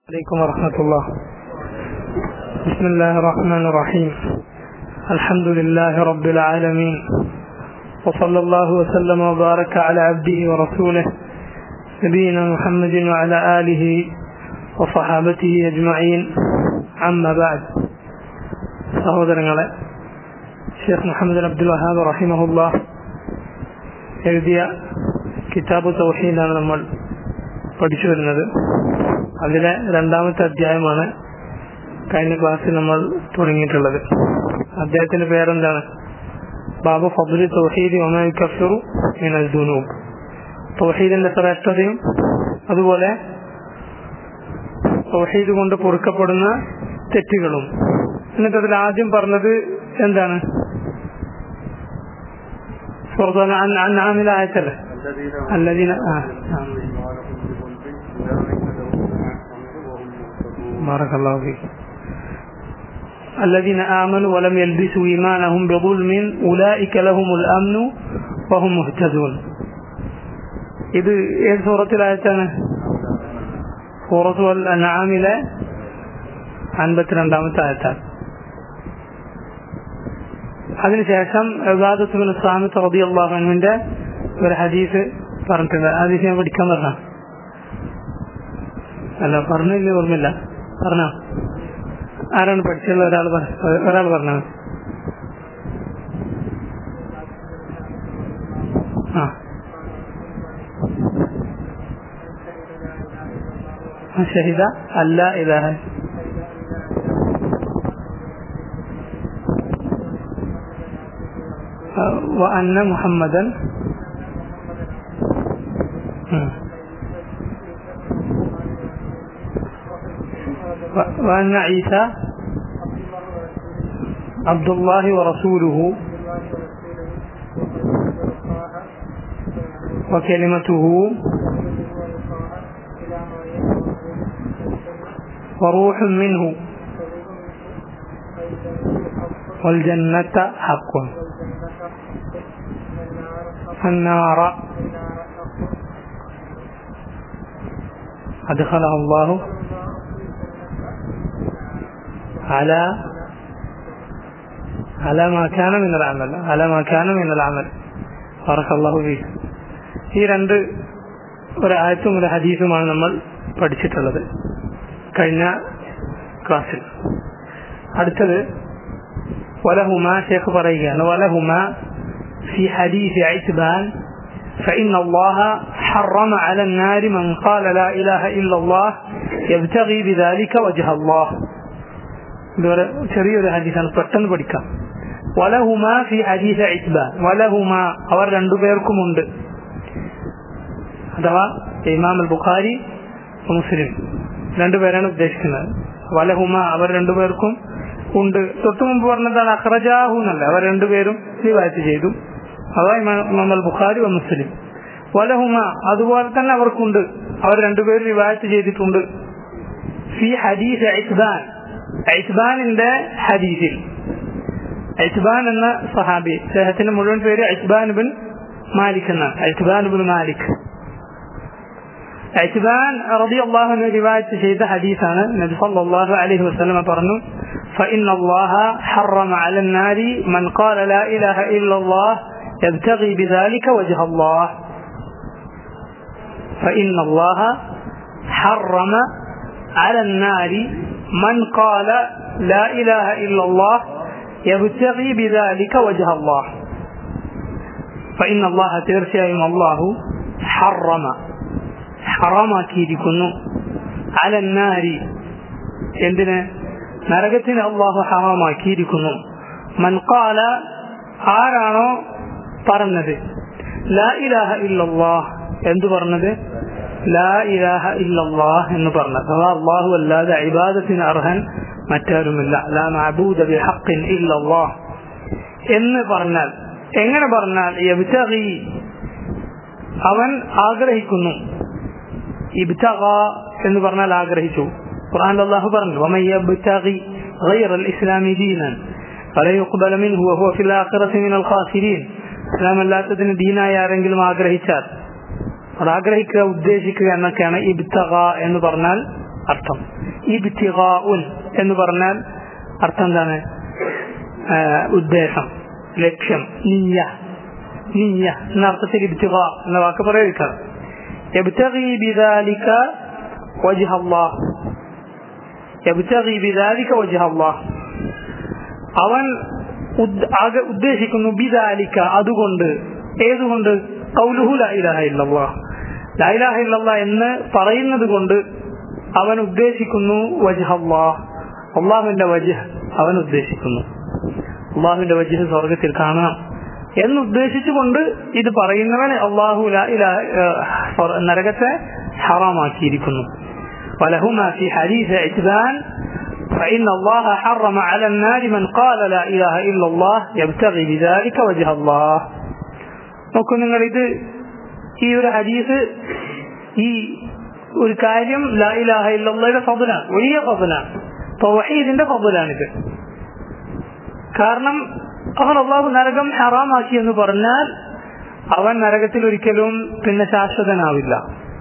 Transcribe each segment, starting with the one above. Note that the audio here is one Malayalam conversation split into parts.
عليكم ورحمة الله بسم الله الرحمن الرحيم الحمد لله رب العالمين وصلى الله وسلم وبارك على عبده ورسوله نبينا محمد وعلى آله وصحابته أجمعين أما بعد സഹോദരങ്ങളെ ഷെയ്ഖ് മുഹമ്മദ് അബ്ദുൽ വഹാബ് റഹിമഹുല്ല എഴുതിയ കിതാബ് തൗഹീദാണ് നമ്മൾ പഠിച്ചു വരുന്നത് അതിലെ രണ്ടാമത്തെ അധ്യായമാണ് കഴിഞ്ഞ ക്ലാസ്സിൽ നമ്മൾ തുടങ്ങിയിട്ടുള്ളത് അദ്ദേഹത്തിന്റെ പേരെന്താണ് ബാബു ഫബ്ലി തൗഹീദ് ഒമാൻ കഫിറു മിനൽ ദുനൂബ് തൗഹീദിന്റെ ശ്രേഷ്ഠതയും അതുപോലെ തൗഹീദ് കൊണ്ട് പൊറുക്കപ്പെടുന്ന തെറ്റുകളും എന്നിട്ട് അതിൽ ആദ്യം പറഞ്ഞത് എന്താണ് അന്നാമില ആയത്തല്ലേ الذين آه. آه. بارك الله فيك الذين آمنوا ولم يلبسوا إيمانهم بظلم أولئك لهم الأمن وهم مهتدون ഇത് ഏത് സൂറത്തിലായത്താണ് സൂറത്ത് അനാമിലെ അൻപത്തിരണ്ടാമത്തെ ആയത്താണ് അതിനുശേഷം അബാദത്തുബിൻ സാമിത്ത് റബി അള്ളാഹുവിന്റെ ഒരു ഹദീസ് പറഞ്ഞിട്ടുണ്ട് ഹദീസ് ഞാൻ പഠിക്കാൻ പറഞ്ഞ അല്ല പറഞ്ഞില്ല ഓർമ്മയില്ല പറഞ്ഞോ ആരാണ് പഠിച്ചുള്ള ഒരാൾ ഒരാൾ പറഞ്ഞത് ആ ഷഹിദ അല്ല ഇലാഹ وأن محمدا وأن عيسى عبد الله ورسوله وكلمته وروح منه والجنة حق النار أدخلها الله على على ما كان من العمل على ما كان من العمل بارك الله فيك ഈ രണ്ട് ഒരായത്തും ഒരു ഹദീസുമാണ് നമ്മൾ പഠിച്ചിട്ടുള്ളത് കഴിഞ്ഞ ക്ലാസ്സിൽ അടുത്തത് വലഹുമ ഷേഖ് പറയുകയാണ് വലഹുമ في حديث عتبان فإن الله حرم على النار من قال لا إله إلا الله يبتغي بذلك وجه الله ചെറിയൊരു ഹദീസാണ് പെട്ടെന്ന് പഠിക്കാം വലഹുമ ഫി ഹദീസ ഇത്ബാൻ വലഹുമ അവർ രണ്ടുപേർക്കുമുണ്ട് അഥവാ ഇമാം അൽ ബുഖാരി മുസ്ലിം രണ്ടുപേരാണ് ഉദ്ദേശിക്കുന്നത് വലഹുമ അവർ രണ്ടുപേർക്കും ഉണ്ട് തൊട്ടു മുമ്പ് പറഞ്ഞതാണ് അഖ്റജാഹു എന്നല്ല അവർ രണ്ടുപേരും റിവായത്ത് ചെയ്തു അതാ ഇമാം അൽ ബുഖാരി മുസ്ലിം വലഹുമ അതുപോലെ തന്നെ അവർക്കുണ്ട് അവർ രണ്ടുപേരും റിവായത്ത് ചെയ്തിട്ടുണ്ട് ഫി ഹദീസ് ഐസ്ബാൻ ഐസ്ബാനിന്റെ ഹദീസിൽ ഐസ്ബാൻ എന്ന സഹാബി അദ്ദേഹത്തിന്റെ മുഴുവൻ പേര് ഐസ്ബാൻ ബിൻ മാലിക് എന്നാണ് ഐസ്ബാൻ ബിൻ മാലിക് ഐസ്ബാൻ റബി അള്ളാഹുവിന് റിവായത്ത് ചെയ്ത ഹദീസാണ് നബി സല്ലല്ലാഹു അലൈഹി വസല്ലമ പറഞ്ഞു فإن الله حرم على النار من قال لا إله إلا الله يبتغي بذلك وجه الله فإن الله حرم على النار من قال لا إله إلا الله يبتغي بذلك وجه الله فإن الله ترشيهم الله حرم حرم كيدكن على النار എന്തിന് നരകത്തിന് അള്ളാഹു ഹറാമാക്കിയിരിക്കുന്നു മൻകാല ആരാണോ പറഞ്ഞത് ലാ ഇലാഹ ഇല്ലല്ലാഹ് എന്തു പറഞ്ഞത് ലാ ഇലാഹ ഇല്ലല്ലാഹ് എന്ന് പറഞ്ഞത് അഥവാ അള്ളാഹു അല്ലാതെ ഇബാദത്തിന് അർഹൻ മറ്റാരുമില്ല ലാ മഅബൂദ ബിഹഖിൻ ഇല്ലല്ലാഹ് എന്ന് പറഞ്ഞാൽ എങ്ങനെ പറഞ്ഞാൽ യബ്തഗി അവൻ ആഗ്രഹിക്കുന്നു ഇബ്തഗ എന്ന് പറഞ്ഞാൽ ആഗ്രഹിച്ചു ഖുർആൻ അല്ലാഹു പറഞ്ഞു വമൻ യബ്തഗി غير الإسلام دينا فلا يقبل منه وهو في الآخرة من الخاسرين ഇസ്ലാം അല്ലാത്തതിന് ദീനായി ആരെങ്കിലും ആഗ്രഹിച്ചാൽ അത് ആഗ്രഹിക്കുക ഉദ്ദേശിക്കുക എന്നൊക്കെയാണ് ഇബ്തഗ എന്ന് പറഞ്ഞാൽ അർത്ഥം ഇബ്തിഗാഉൻ എന്ന് പറഞ്ഞാൽ അർത്ഥം എന്താണ് ആ, ഉദ്ദേശം ലക്ഷ്യം നിയ്യ നിയ്യ എന്ന അർത്ഥത്തിൽ ഇബ്തിഗ എന്ന വാക്ക് പ്രയോഗിക്കണം يبتغي بذلك وجه الله يبتغي بذلك وجه الله അവൻ ഉദ്- ആകെ ഉദ്ദേശിക്കുന്നു ബിദാലിക്ക അതുകൊണ്ട് ഏതുകൊണ്ട് കൗലുഹു ലൈലാഹ ഇല്ലല്ലാ ലൈലാഹ ഇല്ലല്ലാ എന്ന് പറയുന്നത് കൊണ്ട് അവൻ ഉദ്ദേശിക്കുന്നു വജ്ഹ അള്ളാഹ് അള്ളാഹുവിന്റെ വജ്ഹ് അവൻ ഉദ്ദേശിക്കുന്നു അള്ളാഹുവിന്റെ വജ്ഹ് സ്വർഗത്തിൽ കാണാം എന്നുദ്ദേശിച്ചുകൊണ്ട് ഇത് പറയുന്നവൻ അള്ളാഹു ലാ ഇലാഹ ഏഹ് നരകത്തെ ഹറാമാക്കിയിരിക്കുന്നു ولهما في حديث عتبان فإن الله حرم على النار من قال لا إله إلا الله يبتغي بذلك وجه الله നോക്കൂ നിങ്ങൾ ഇത് ഈ ഒരു ഹദീസ് ഈ ഒരു കാര്യം ലാ ഇലാഹ ഇല്ലയുടെ ഫضലാണ് വലിയ ഫضലാണ് തൗഹീദിന്റെ ഫضലാണിത് കാരണം അവൻ അള്ളാഹു നരകം ഹറാമാക്കി എന്ന് പറഞ്ഞാൽ അവൻ നരകത്തിൽ ഒരിക്കലും പിന്നെ ശാശ്വതനാവില്ല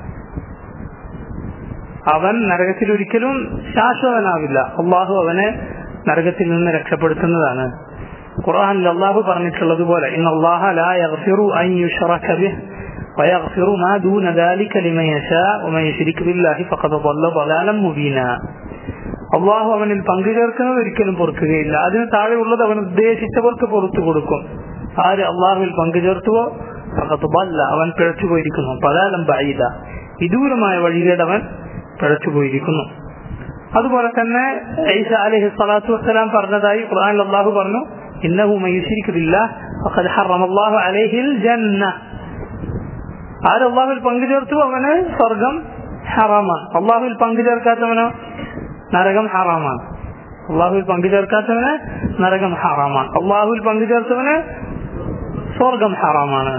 അവൻ നരകത്തിൽ ഒരിക്കലും ശാശ്വതനാവില്ല അള്ളാഹു അവനെ നരകത്തിൽ നിന്ന് രക്ഷപ്പെടുത്തുന്നതാണ് ഖുർആനിൽ അള്ളാഹു പറഞ്ഞിട്ടുള്ളത് പോലെ ഇന്ന് അള്ളാഹ ലാ യഗ്ഫിറു അൻ യുശ്റക ബിഹ് ويغفر ما دون ذلك لمن يشاء ومن يشرك بالله فقد ضل ضلالا مبينا അള്ളാഹു അവനിൽ പങ്കു ചേർക്കുന്നത് ഒരിക്കലും പൊറുക്കുകയില്ല അതിന് താഴെയുള്ളത് അവൻ ഉദ്ദേശിച്ചവർക്ക് പുറത്തു കൊടുക്കും ആര് അള്ളാഹുവിൽ പങ്കു ചേർത്തുവോ ഫഖത്തുബല്ല അവൻ പിഴച്ചുപോയിരിക്കുന്നു പലാലം ബൈദ വിദൂരമായ വഴിയിലൂടെ അവൻ പിഴച്ചുപോയിരിക്കുന്നു അതുപോലെ തന്നെ ഐസ അലഹി സ്വലാത്തു വസ്സലാം പറഞ്ഞതായി ഖുർആനിൽ അള്ളാഹു പറഞ്ഞു ഇന്നഹു മയുശിരിക്കില്ല ഫഖദ് ഹറമല്ലാഹു അലൈഹിൽ ജന്ന ആര് അള്ളാഹുവിൽ പങ്കു ചേർത്തു അവന് സ്വർഗം ഹറാമാണ് അള്ളാഹുവിൽ പങ്കു ചേർക്കാത്തവനോ നരകം ഹറാമാണ് അള്ളാഹുവിൽ പങ്കു ചേർക്കാത്തവന് നരകം ഹറാമാണ് അള്ളാഹുവിൽ പങ്കു ചേർത്തവന് സ്വർഗം ഹറാമാണ്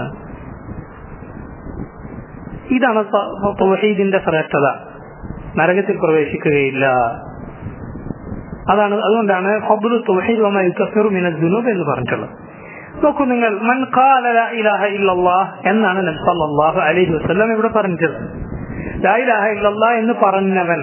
ഇതാണ് തൗഹീദിന്റെ ശ്രേഷ്ഠത നരകത്തിൽ പ്രവേശിക്കുകയില്ല അതാണ് അതുകൊണ്ടാണ് ഫബ്ലു തൗഹീദ് വമാ യുകഫിറു മിന ദുനൂബ് എന്ന് പറഞ്ഞിട്ടുള്ളത് നോക്കൂ നിങ്ങൾ മൻ ഖാല ലാ ഇലാഹ ഇല്ലല്ലാഹ് എന്നാണ് നബി സല്ലല്ലാഹു അലൈഹി വസല്ലം ഇവിടെ പറഞ്ഞിട്ടുള്ളത് ലാ ഇലാഹ ഇല്ലല്ലാഹ് എന്ന് പറഞ്ഞവൻ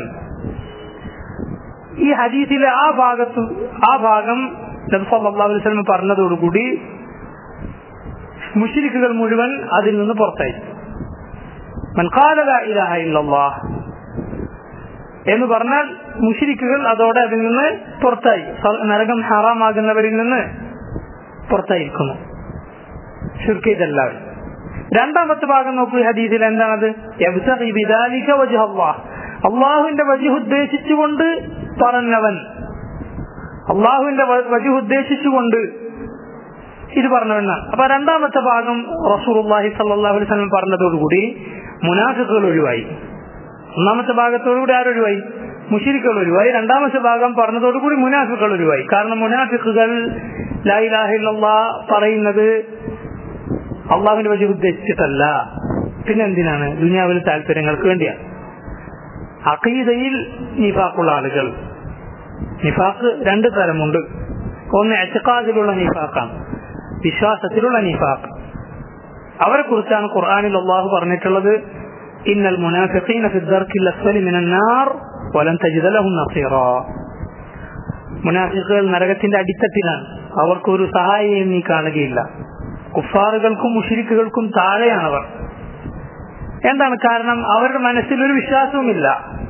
ഈ ഹദീസിലെ ആ ഭാഗത്ത് ആ ഭാഗം നബി സല്ലല്ലാഹു അലൈഹി വസല്ലം പറഞ്ഞതോടുകൂടി മുശ്രിക്കുകൾ മുഴുവൻ അതിൽ നിന്ന് പുറത്തായി മൻ ഖാല ലാ ഇലാഹ ഇല്ലല്ലാഹ് എന്ന് പറഞ്ഞാൽ മുഷിരിക്കുകൾ അതോടെ അതിൽ നിന്ന് പുറത്തായി നരകം ഹറാമാകുന്നവരിൽ നിന്ന് പുറത്തായിരിക്കുന്നു ഷുർക്കെയ്തെല്ലാവരും രണ്ടാമത്തെ ഭാഗം നോക്കൂ ഈ ഹദീസിൽ എന്താണത് യബ്തഗി ബിദാലിക വജ്ഹ അല്ലാഹ് അള്ളാഹുവിന്റെ വജുഹ് ഉദ്ദേശിച്ചുകൊണ്ട് പറഞ്ഞവൻ അള്ളാഹുവിന്റെ വജുഹ് ഉദ്ദേശിച്ചുകൊണ്ട് ഇത് പറഞ്ഞവനാണ് അപ്പൊ രണ്ടാമത്തെ ഭാഗം റസൂർഹി സല്ലാഹു അലൈഹി സ്വലം പറഞ്ഞതോടുകൂടി മുനാഫിക്കുകൾ ഒഴിവായി ഒന്നാമത്തെ ഭാഗത്തോടുകൂടി ആരൊഴിവായി മുഷിരിക്കുകൾ ഒഴിവായി രണ്ടാമത്തെ ഭാഗം പറഞ്ഞതോടുകൂടി മുനാഫിക്കുകൾ ഒഴിവായി കാരണം മുനാഫിക്കുകൾ ലായിലാഹില്ല പറയുന്നത് അള്ളാഹുവിന്റെ വഴി ഉദ്ദേശിച്ചിട്ടല്ല പിന്നെ എന്തിനാണ് ദുനിയാവിലെ താല്പര്യങ്ങൾക്ക് വേണ്ടിയാണ് അഖീദയിൽ നിഫാക്കുള്ള ആളുകൾ നിഫാക്ക് രണ്ട് തരമുണ്ട് ഒന്ന് എച്ചക്കാദിലുള്ള നിഫാക്കാണ് വിശ്വാസത്തിലുള്ള നിഫാക്ക് അവരെ കുറിച്ചാണ് ഖുർആാനിൽ അള്ളാഹു പറഞ്ഞിട്ടുള്ളത് إن المنافقين في الدرك الأسفل من النار ولن تجد لهم نصيرا മുനാഫിക്കുകൾ നരകത്തിന്റെ അടിത്തട്ടിലാണ് അവർക്കൊരു സഹായിയും നീ കാണുകയില്ല കുഫാറുകൾക്കും മുഷിരിക്കുകൾക്കും താഴെയാണവർ എന്താണ് കാരണം അവരുടെ മനസ്സിൽ ഒരു വിശ്വാസവുമില്ല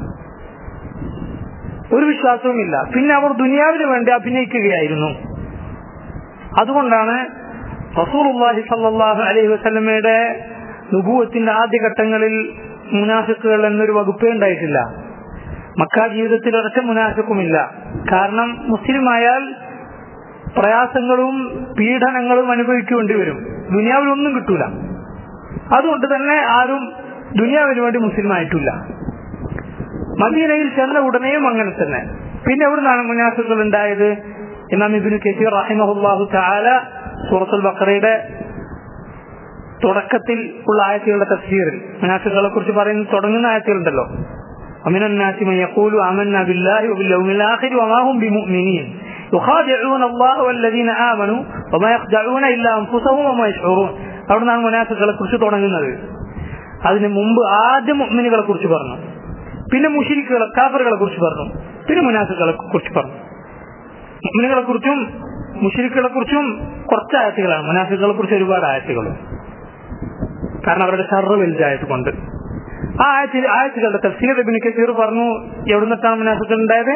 ഒരു വിശ്വാസവുമില്ല പിന്നെ അവർ ദുനിയാവിന് വേണ്ടി അഭിനയിക്കുകയായിരുന്നു അതുകൊണ്ടാണ് റസൂർഹി സല്ലാഹു അലൈഹി വസ്ലമയുടെ നുഭൂവത്തിന്റെ ആദ്യഘട്ടങ്ങളിൽ മുനാഫിക്കുകൾ എന്നൊരു വകുപ്പേ ഉണ്ടായിട്ടില്ല മക്ക ജീവിതത്തിൽ ഒരൊറ്റ മുനാഫിക്കുമില്ല കാരണം മുസ്ലിം ആയാൽ പ്രയാസങ്ങളും പീഡനങ്ങളും അനുഭവിക്കേണ്ടി വരും ദുനിയാവിൽ ഒന്നും കിട്ടൂല അതുകൊണ്ട് തന്നെ ആരും ദുനിയാവിന് വേണ്ടി മുസ്ലിം ആയിട്ടില്ല മദീനയിൽ ചെന്ന ഉടനെയും അങ്ങനെ തന്നെ പിന്നെ എവിടുന്നാണ് മുനാഫിക്കുകൾ ഉണ്ടായത് ഇമാം ഇബിന് കസീർ റഹിമഹുല്ലാഹു താല സൂറത്തുൽ ബക്കറയുടെ തുടക്കത്തിൽ ഉള്ള ആയത്തുകളുടെ തഫ്സീറിൽ മുനാഫിക്കുകളെ കുറിച്ച് പറയുന്ന തുടങ്ങുന്ന ആയത്തുകളുണ്ടല്ലോ ومن الناس من يقول آمنا بالله وباليوم الآخر وما هم بمؤمنين يخادعون الله والذين آمنوا وما يخدعون إلا أنفسهم وما يشعرون അവിടുന്നാണ് മുനാഫിക്കുകളെ കുറിച്ച് തുടങ്ങുന്നത് അതിന് മുമ്പ് ആദ്യം മുഅ്മിനുകളെ കുറിച്ച് പറഞ്ഞു പിന്നെ മുഷിരിക്കുകളെ കാഫറുകളെ കുറിച്ച് പറഞ്ഞു പിന്നെ മുനാഫികളെ കുറിച്ച് പറഞ്ഞു മുഅ്മിനുകളെ കുറിച്ചും മുഷിരിക്കുകളെ കുറിച്ചും കുറച്ച് ആയത്തുകളാണ് മുനാഫികളെ കുറിച്ച് ഒരുപാട് ആയത്തുകളും കാരണം അവരുടെ ഷർറ് വലുതായത് കൊണ്ട് ആ ആയത്തി ആയത്തുകളുടെ തഫ്സീർ ഇബ്നു കസീർ പറഞ്ഞു എവിടുന്നിട്ടാണ് മുനാഫികൾ ഉണ്ടായത്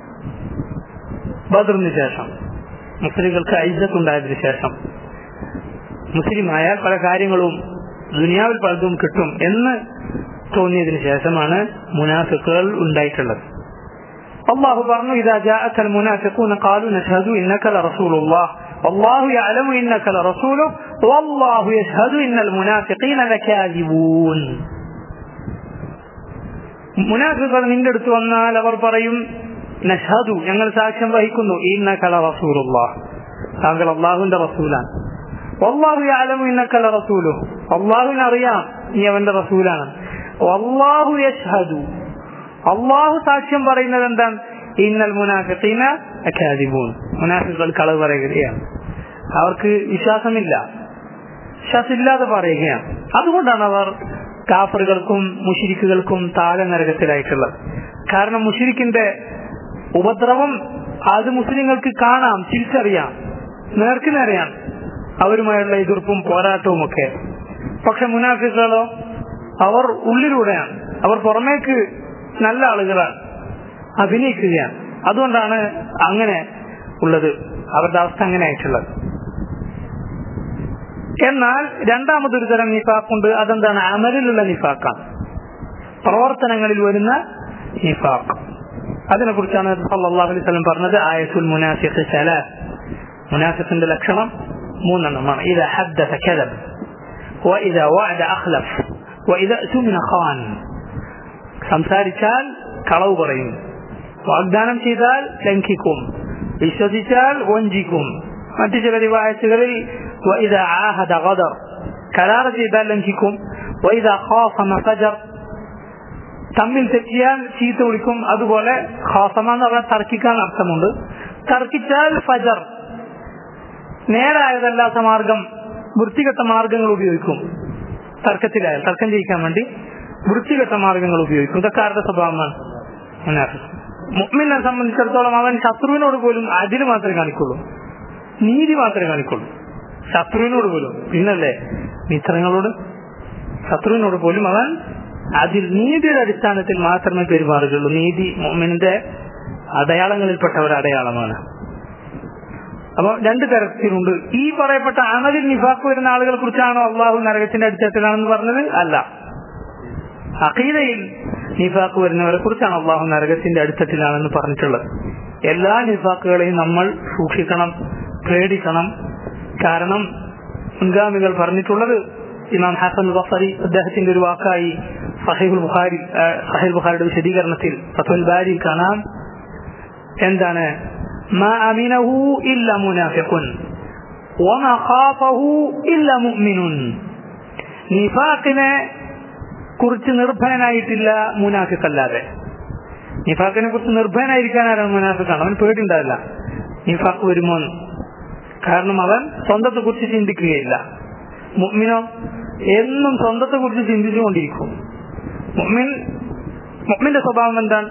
ബദറിന് ശേഷം മുസ്ലിങ്ങൾക്ക് ഐസത്ത് ഉണ്ടായതിനു ശേഷം മുസ്ലിമായാൽ പല കാര്യങ്ങളും ദുനിയാവിൽ പലതും കിട്ടും എന്ന് തോന്നിയതിനു ശേഷമാണ് മുനാഫിക്കുകൾ ഉണ്ടായിട്ടുള്ളത് അള്ളാഹു പറഞ്ഞു ഇതാ جاءك المنافقون قالوا نشهد إنك لرسول الله والله يعلم إنك لرسوله والله يشهد إن المنافقين لكاذبون മുനാഫികൾ നിന്റെ അടുത്ത് വന്നാൽ അവർ പറയും നഷാദു ഞങ്ങൾ സാക്ഷ്യം വഹിക്കുന്നു ഇന്നക്കല റസൂലുള്ള താങ്കൾ അള്ളാഹുവിന്റെ റസൂലാണ് അള്ളാഹു ആലമു ഇന്നക്കല റസൂലു അള്ളാഹുവിന് അറിയാം നീ അവന്റെ റസൂലാണ് അള്ളാഹു യഷ്ഹദു അള്ളാഹു സാക്ഷ്യം പറയുന്നത് എന്താണ് ഇന്നൽ മുനാഫിഖീന അക്കാദിബൂൻ മുനാഫികൾ കളവ് പറയുകയാണ് അവർക്ക് വിശ്വാസമില്ല വിശ്വാസമില്ലാതെ പറയുകയാണ് അതുകൊണ്ടാണ് അവർ കാഫറുകൾക്കും മുഷിരിക്കുകൾക്കും താഴെ നരകത്തിലായിട്ടുള്ളത് കാരണം മുഷിരിക്കിന്റെ ഉപദ്രവം അത് മുസ്ലിങ്ങൾക്ക് കാണാം തിരിച്ചറിയാം നേർക്ക് നേരെയാണ് അവരുമായുള്ള എതിർപ്പും പോരാട്ടവും ഒക്കെ പക്ഷെ മുനാഫിക്കുകളോ അവർ ഉള്ളിലൂടെയാണ് അവർ പുറമേക്ക് നല്ല ആളുകളാണ് അഭിനയിക്കുകയാണ് അതുകൊണ്ടാണ് അങ്ങനെ ഉള്ളത് അവരുടെ അവസ്ഥ അങ്ങനെ ആയിട്ടുള്ളത് എന്നാൽ രണ്ടാമതൊരു തരം നിഫാഖുണ്ട് അതെന്താണ് അമലിലുള്ള നിഫാഖാണ് പ്രവർത്തനങ്ങളിൽ വരുന്ന നിഫാഖ് അതിനെ കുറിച്ചാണ് സല്ലല്ലാഹു അലൈഹി വസല്ലം പറഞ്ഞത് ആയത്തുൽ മുനാഫിഖ് സലാസ് മുനാഫിഖിന്റെ ലക്ഷണം മൂന്നെണ്ണമാണ് ഇത് ഹദ്ദസ കദബ് وإذا وعد أخلف وإذا أتمن خان സംസാരിച്ചാൽ കളവ് പറയും വാഗ്ദാനം ചെയ്താൽ ലംഘിക്കും വിശ്വസിച്ചാൽ വഞ്ചിക്കും മറ്റു ചില റിവായത്തുകളിൽ وإذا عاهد غدر കരാർ ചെയ്താൽ ലംഘിക്കും وإذا خاصم فجر തമ്മിൽ തെറ്റിയാൽ ചീത്ത വിളിക്കും അതുപോലെ ഖാസമ എന്ന് പറഞ്ഞാൽ തർക്കിക്കാൻ അർത്ഥമുണ്ട് തർക്കിച്ചാൽ ഫജർ നേരായതല്ലാത്ത മാർഗം വൃത്തികെട്ട മാർഗങ്ങൾ ഉപയോഗിക്കും തർക്കത്തിലായാൽ തർക്കം ജയിക്കാൻ വേണ്ടി വൃത്തികെട്ട മാർഗങ്ങൾ ഉപയോഗിക്കും ഇതൊക്കെ ആരുടെ സ്വഭാവമാണ് മുഅ്മിനെ സംബന്ധിച്ചിടത്തോളം അവൻ ശത്രുവിനോട് പോലും അതിൽ മാത്രമേ കാണിക്കുള്ളൂ നീതി മാത്രമേ കാണിക്കുള്ളൂ ശത്രുവിനോട് പോലും പിന്നല്ലേ മിത്രങ്ങളോട് ശത്രുവിനോട് പോലും അവൻ അതിൽ നീതിയുടെ അടിസ്ഥാനത്തിൽ മാത്രമേ പെരുമാറുകയുള്ളൂ നീതി മോമിന്റെ അടയാളങ്ങളിൽപ്പെട്ട ഒരു അടയാളമാണ് അപ്പൊ രണ്ട് തരത്തിലുണ്ട് ഈ പറയപ്പെട്ട അമലിൽ നിഫാക്ക് വരുന്ന ആളുകളെ കുറിച്ചാണോ അള്ളാഹു നരകത്തിന്റെ അടിത്തട്ടിലാണെന്ന് പറഞ്ഞത് അല്ല അഖീദയിൽ നിഫാക്ക് വരുന്നവരെ കുറിച്ചാണ് അള്ളാഹു നരകത്തിന്റെ അടിത്തട്ടിലാണെന്ന് പറഞ്ഞിട്ടുള്ളത് എല്ലാ നിഫാക്കുകളെയും നമ്മൾ സൂക്ഷിക്കണം പേടിക്കണം കാരണം മുൻഗാമികൾ പറഞ്ഞിട്ടുള്ളത് ഇമാം ഹസൻ ബസറി അദ്ദേഹത്തിന്റെ ഒരു വാക്കായി സഹീബുൽ ബുഖാരി സഹീൽ ബുഖാരിയുടെ വിശദീകരണത്തിൽ ഫത്തുൽ ബാരി കാണാം എന്താണ് ما أمنه إلا منافق وما خافه إلا مؤمن നിഫാഖിനെ കുറിച്ച് നിർഭയനായിട്ടില്ല മുനാഫിക്കല്ലാതെ നിഫാഖിനെ കുറിച്ച് നിർഭയനായിരിക്കാൻ ആരാണ് മുനാഫിക്കാണ് അവൻ പേടിണ്ടാവില്ല നിഫാഖ് വരുമോ കാരണം അവൻ സ്വന്തത്തെ കുറിച്ച് ചിന്തിക്കുകയില്ല മുഅ്മിനോ എന്നും സ്വന്തത്തെ കുറിച്ച് ചിന്തിച്ചുകൊണ്ടിരിക്കും മുഅ്മിൻ മുഅ്മിന്റെ സ്വഭാവം എന്താണ്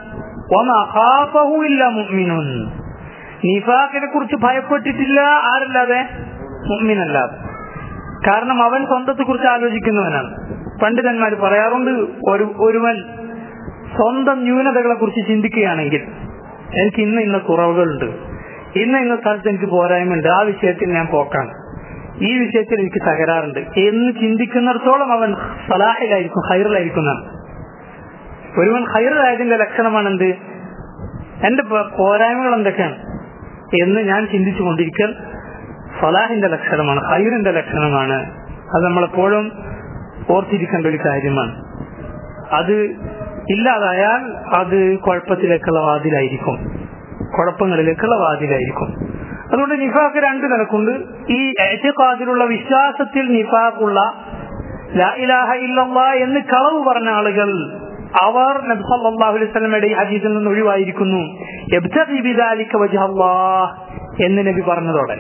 ഇല്ല മുഅ്മിനുൻ നിഫാഖിനെ കുറിച്ച് ഭയപ്പെട്ടിട്ടില്ല ആരല്ലാതെ മുഅ്മിനല്ലാതെ കാരണം അവൻ സ്വന്തത്തെ കുറിച്ച് ആലോചിക്കുന്നവനാണ് പണ്ഡിതന്മാർ പറയാറുണ്ട് ഒരു ഒരുവൻ സ്വന്തം ന്യൂനതകളെ കുറിച്ച് ചിന്തിക്കുകയാണെങ്കിൽ എനിക്ക് ഇന്ന് ഇന്ന കുറവുകളുണ്ട് ഇന്ന് ഇന്ന സ്ഥലത്ത് എനിക്ക് പോരായ്മയുണ്ട് ആ വിഷയത്തിൽ ഞാൻ പോക്കാണ് ഈ വിഷയത്തിൽ എനിക്ക് തകരാറുണ്ട് എന്ന് ചിന്തിക്കുന്നിടത്തോളം അവൻ സലാഹിലായിരിക്കും ഹൈറിലായിരിക്കുന്നതാണ് ഒരുവൻ ഹൈറിലായതിന്റെ ലക്ഷണമാണ് എന്ത് എന്റെ പോരായ്മകൾ എന്തൊക്കെയാണ് എന്ന് ഞാൻ ചിന്തിച്ചു കൊണ്ടിരിക്കൽ ഫലാഹിന്റെ ലക്ഷണമാണ് ഹൈറിന്റെ ലക്ഷണമാണ് അത് നമ്മളെപ്പോഴും ഓർത്തിരിക്കേണ്ട ഒരു കാര്യമാണ് അത് ഇല്ലാതായാൽ അത് കുഴപ്പത്തിലേക്കുള്ള വാതിലായിരിക്കും കുഴപ്പങ്ങളിലേക്കുള്ള വാതിലായിരിക്കും അതുകൊണ്ട് നിഫാഖ് രണ്ട് നിലക്കുണ്ട് ഈ എഴുത്തിലുള്ള വിശ്വാസത്തിൽ നിഫാഖുള്ള ലാ ഇലാഹ ഇല്ലല്ലാ എന്ന് കളവ് പറഞ്ഞ ആളുകൾ അവർ നബി സല്ലല്ലാഹു അലൈഹി വസല്ലമയുടെ ഹദീസിൽ നിന്ന് ഒഴിവായിരിക്കുന്നു യബ്തഗി ബിദാലിക വജ്ഹ അല്ലാഹ് എന്ന് നബി പറഞ്ഞതോടെ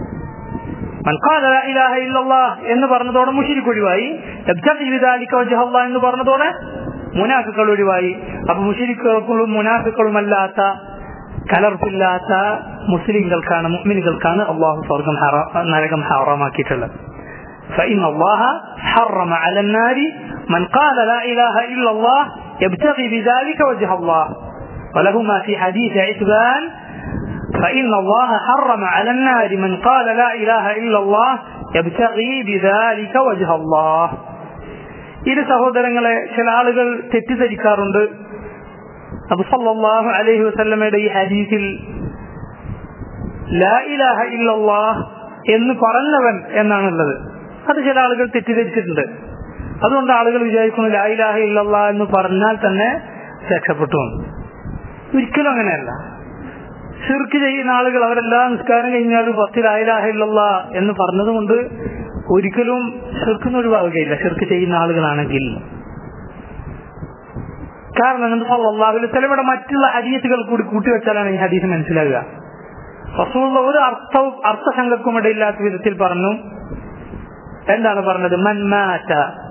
മൻ ഖാല ലാ ഇലാഹ ഇല്ലല്ലാഹ് എന്ന് പറഞ്ഞതോടെ മുശ്രിക് ഒഴിവായി യബ്തഗി ബിദാലിക വജ്ഹ അല്ലാഹ് എന്ന് പറഞ്ഞതോടെ മുനാഫിക്കൾ ഒഴിവായി അപ്പൊ മുഷിരിക്കുകളും മുനാഫിക്കളുമല്ലാത്ത കലർപ്പില്ലാത്ത മുസ്ലിങ്ങൾക്കാണ് മുഅ്മിനുകൾക്കാണ് അള്ളാഹു സ്വർഗം ഹറാ- നരകം ഹറാമാക്കിയിട്ടുള്ളത് فإن الله حرم على النار من قال لا إله إلا الله يبتغي بذلك وجه الله ولهما في حديث عتبان فإن الله حرم على النار من قال لا إله إلا الله يبتغي بذلك وجه الله ഇരു സഹോദരങ്ങളെ ചില ആളുകൾ തെറ്റിദ്ധരിക്കാറുണ്ട് അബു സല്ലല്ലാഹു അലൈഹി വസല്ലമയുടെ ഈ ഹദീസിൽ ലാ ഇലാഹ ഇല്ലല്ലാഹ് എന്ന് പറഞ്ഞവൻ എന്നാണുള്ളത് അത് ചില ആളുകൾ തെറ്റിദ്ധരിച്ചിട്ടുണ്ട് അതുകൊണ്ട് ആളുകൾ വിചാരിക്കുന്നു ലാ ഇലാഹ ഇല്ലല്ലാഹ് എന്ന് പറഞ്ഞാൽ തന്നെ രക്ഷപ്പെട്ടു എന്ന്. ഒരിക്കലും അങ്ങനെയല്ല ഷിർക്ക് ചെയ്യുന്ന ആളുകൾ അവരെല്ലാം നിസ്കാരം കഴിഞ്ഞാലും പത്ത് ലാ ഇലാഹ ഇല്ലല്ലാഹ് എന്ന് പറഞ്ഞതുകൊണ്ട് ഒരിക്കലും ഷിർക്കിന് ഒഴിവാവുകയില്ല ഷിർക്ക് ചെയ്യുന്ന ആളുകളാണെങ്കിൽ കാരണം എന്ത് സല്ലല്ലാഹു ചിലവിടെ മറ്റുള്ള ഹദീസുകൾ കൂടി കൂട്ടിവെച്ചാലാണ് ഈ ഹദീസ് മനസ്സിലാകുക റസൂലുള്ള ഒരു അർത്ഥവും അർത്ഥശങ്കക്കും ഇടയില്ലാത്ത വിധത്തിൽ പറഞ്ഞു എന്താണ് പറഞ്ഞത് മൻ മാത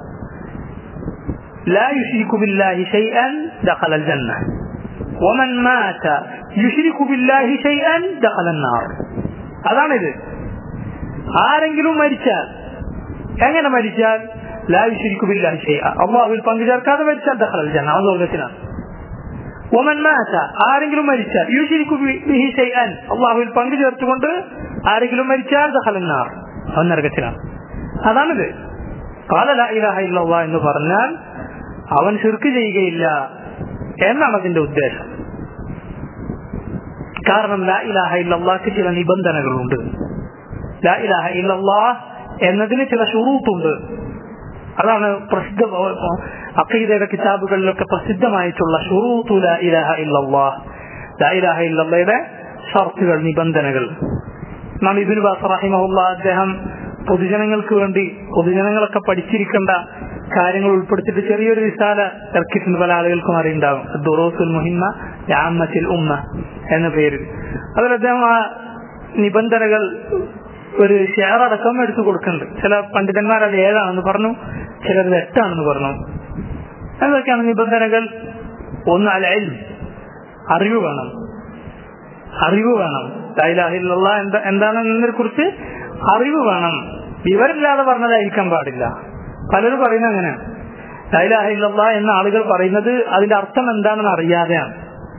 لا يشرك بالله شيئا دخل الجنة ومن مات يشرك بالله شيئا دخل النار അതാണിത് ആരെങ്കിലും മരിച്ചാൽ എങ്ങനെ മരിച്ചാൽ ലാ യുശ്രിക്കു ബില്ലാഹി ഷൈഅ അല്ലാഹുവിൽ പങ്കു ചേർക്കാതെ മരിച്ചാൽ ദഖലൽ ജന്ന അത് സ്വർഗ്ഗത്തിലാണ് ഒമൻ മാറ്റ ആരെങ്കിലും മരിച്ചാൽ യുശ്രിക്കു ബിഹി ഷൈഅൻ അല്ലാഹുവിൽ പങ്കു ചേർത്തുകൊണ്ട് ആരെങ്കിലും മരിച്ചാൽ ദഖലൻ നാർ അവൻ നരകത്തിലാണ് അതാണിത് ഖാല ലാ ഇലാഹ ഇല്ലല്ലാഹ് എന്ന് പറഞ്ഞാൽ അവൻ ശിർക്ക് ചെയ്യുകയില്ല എന്നാണ് അതിന്റെ ഉദ്ദേശം കാരണം ലാ ഇലാഹ ഇല്ലല്ലാഹ്ക്ക് ചില നിബന്ധനകളുണ്ട് ലാ ഇലാഹ ഇല്ലല്ലാഹ് എന്നതിന് ചില ഷുറൂത്തുണ്ട് അതാണ് പ്രസിദ്ധ അഖീദയുടെ കിതാബുകളിലൊക്കെ പ്രസിദ്ധമായിട്ടുള്ള ഷുറൂത്തു ലാ ഇലാഹ ഇല്ലല്ലാഹ് ലാ ഇലാഹ ഇല്ലല്ലയുടെ ഷർത്തുകൾ നിബന്ധനകൾ നാം ഇബിന് ബാസ് റഹിമഹുല്ല അദ്ദേഹം പൊതുജനങ്ങൾക്ക് വേണ്ടി പൊതുജനങ്ങളൊക്കെ പഠിച്ചിരിക്കേണ്ട കാര്യങ്ങൾ ഉൾപ്പെടുത്തിയിട്ട് ചെറിയൊരു വിശാല ഇറക്കിയിട്ടുണ്ട് പല ആളുകൾക്കും അറിയുണ്ടാവും ദുറോസുൽ മുഹിമ്മ യാമത്തിൽ ഉമ്മ എന്ന പേരിൽ അതിൽ അദ്ദേഹം ആ നിബന്ധനകൾ ഒരു ഷെയർ അടക്കം എടുത്തു കൊടുക്കുന്നുണ്ട് ചില പണ്ഡിതന്മാർ അത് ഏഴാണെന്ന് പറഞ്ഞു ചിലർ അത് എട്ടാണെന്ന് പറഞ്ഞു എന്തൊക്കെയാണ് നിബന്ധനകൾ ഒന്ന് അൽ ഇൽം അറിവ് വേണം അറിവ് വേണം ലൈലാഹില്ല എന്താ എന്താണെന്നതിനെ കുറിച്ച് അറിവ് വേണം വിവരമില്ലാതെ പറഞ്ഞതായിരിക്കാൻ പാടില്ല പലരും പറയുന്നത് അങ്ങനെയാണ് ലൈലാഹില്ല എന്ന ആളുകൾ പറയുന്നത് അതിന്റെ അർത്ഥം എന്താണെന്ന് അറിയാതെയാണ്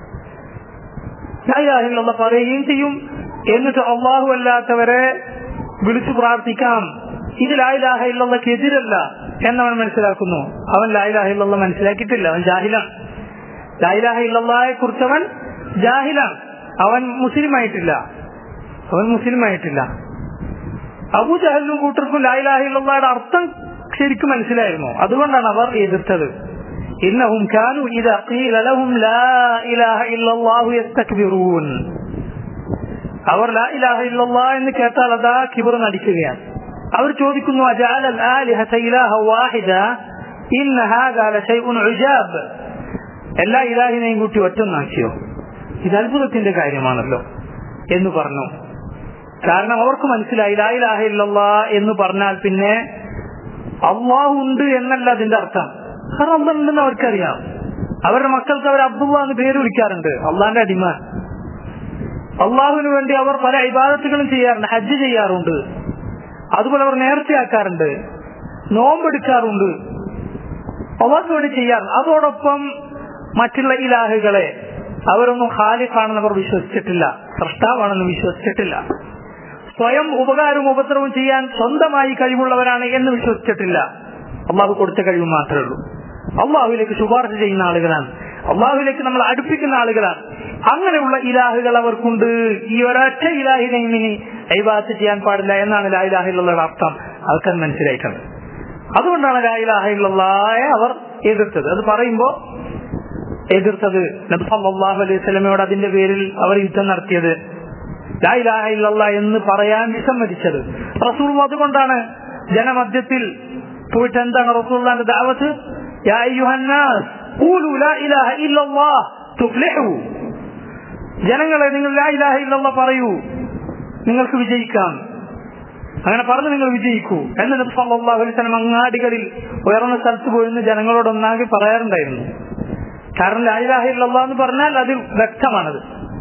ലൈലാഹില്ല പറയുകയും ചെയ്യും എന്നിട്ട് അള്ളാഹു അല്ലാത്തവരെ വിളിച്ചു പ്രാർത്ഥിക്കാം ഇത് ലായിലാഹില്ലക്ക് എതിരല്ല എന്നവൻ മനസ്സിലാക്കുന്നു അവൻ ലായിലാഹില്ല മനസ്സിലാക്കിയിട്ടില്ല അവൻ ജാഹിലാണ് ലായിലാഹില്ലയെ കുറിച്ചവൻ ജാഹിലാണ് അവൻ മുസ്ലിം ആയിട്ടില്ല അവൻ മുസ്ലിം ആയിട്ടില്ല അബു ജഹലിനും കൂട്ടർക്കും ലായിലാഹില്ലയുടെ അർത്ഥം ശരിക്കും മനസ്സിലായിരുന്നു അതുകൊണ്ടാണ് അവർ എതിർത്തത് ഇന്നഹും കാനു ഇദാ ഖീല ലഹും ലാ ഇലാഹ ഇല്ലല്ലാഹു യസ്തക്ബിറൂൻ അവർ ലാ ഇലാഹ ഇല്ലല്ലാ എന്ന് കേട്ടാൽ അതാ കിബർ നടിക്കുകയാണ് അവർ ചോദിക്കുന്നു അജഅല الآلهة إلها واحدا إن هذا لشيء عجاب എല്ലാ ഇലാഹിനെയും കൂട്ടി ഒറ്റൊന്നാക്കിയോ ഇത് അത്ഭുതത്തിന്റെ കാര്യമാണല്ലോ എന്ന് പറഞ്ഞു കാരണം അവർക്ക് മനസ്സിലായി ലാ ഇലാഹ ഇല്ലല്ലാ എന്ന് പറഞ്ഞാൽ പിന്നെ അള്ളാഹു ഉണ്ട് എന്നല്ല അതിന്റെ അർത്ഥം കാരണം അള്ളാഹ് ഉണ്ടെന്ന് അവർക്കറിയാം അവരുടെ മക്കൾക്ക് അവർ അബ്ദുള്ള എന്ന് പേര് വിളിക്കാറുണ്ട് അള്ളാന്റെ അടിമ അള്ളാഹുവിന് വേണ്ടി അവർ പല ഇബാദത്തുകളും ചെയ്യാറുണ്ട് ഹജ്ജ് ചെയ്യാറുണ്ട് അതുപോലെ അവർ നേർച്ചയാക്കാറുണ്ട് നോമ്പെടുക്കാറുണ്ട് അവർക്ക് വേണ്ടി ചെയ്യാറുണ്ട് അതോടൊപ്പം മറ്റുള്ള ഇലാഹുകളെ അവരൊന്നും ഖാലിഖാണെന്ന് അവർ വിശ്വസിച്ചിട്ടില്ല സൃഷ്ടാവാണെന്ന് വിശ്വസിച്ചിട്ടില്ല സ്വയം ഉപകാരവും ഉപദ്രവവും ചെയ്യാൻ സ്വന്തമായി കഴിവുള്ളവരാണ് എന്ന് വിശ്വസിച്ചിട്ടില്ല അള്ളാഹു കൊടുത്ത കഴിവ് മാത്രമേ ഉള്ളൂ അള്ളാഹുവിലേക്ക് ശുപാർശ ചെയ്യുന്ന ആളുകളാണ് അള്ളാഹുവിലേക്ക് നമ്മൾ അടുപ്പിക്കുന്ന ആളുകളാണ് അങ്ങനെയുള്ള ഇലാഹുകൾ അവർക്കുണ്ട് ഈ ഒരൊറ്റ ഇലാഹിനെയും ഇനി ഐബാത്ത് ചെയ്യാൻ പാടില്ല എന്നാണ് ലായിലാഹിലുള്ള അർത്ഥം അവർക്കത് മനസ്സിലായിട്ടുണ്ട് അതുകൊണ്ടാണ് ലായിലാഹിള്ളയെ അവർ എതിർത്തത് അത് പറയുമ്പോ എതിർത്തത് നബി സല്ലല്ലാഹു അലൈഹി വസല്ലമയോട് അതിന്റെ പേരിൽ അവർ യുദ്ധം നടത്തിയത് ലായിലാഹില്ല എന്ന് പറയാൻ വിസമ്മതിച്ചത് റസൂൾ അതുകൊണ്ടാണ് ജനമധ്യത്തിൽ പോയിട്ട് എന്താണ് റസൂള്ളാന്റെ ദാവത്ത് യാ അയ്യുഹന്നാസ് ഖൂലു ലാ ഇലാഹ ഇല്ലല്ലാഹ് തുഫ്ലിഹു ജനങ്ങളെ നിങ്ങൾ ലാ ഇലാഹ ഇല്ലല്ലാഹ് പറയൂ നിങ്ങൾക്ക് വിജയിക്കാം അങ്ങനെ പറഞ്ഞ് നിങ്ങൾ വിജയിക്കൂ എന്ന് നബി സല്ലല്ലാഹു അലൈഹി വസല്ലം അങ്ങാടികളിൽ ഉയർന്ന സ്ഥലത്ത് പോയിരുന്ന് ജനങ്ങളോട് ഒന്നാകെ പറയാറുണ്ടായിരുന്നു കാരണം ലാ ഇലാഹ ഇല്ലല്ലാഹ് എന്ന് പറഞ്ഞാൽ അത് വ്യക്തമാണത്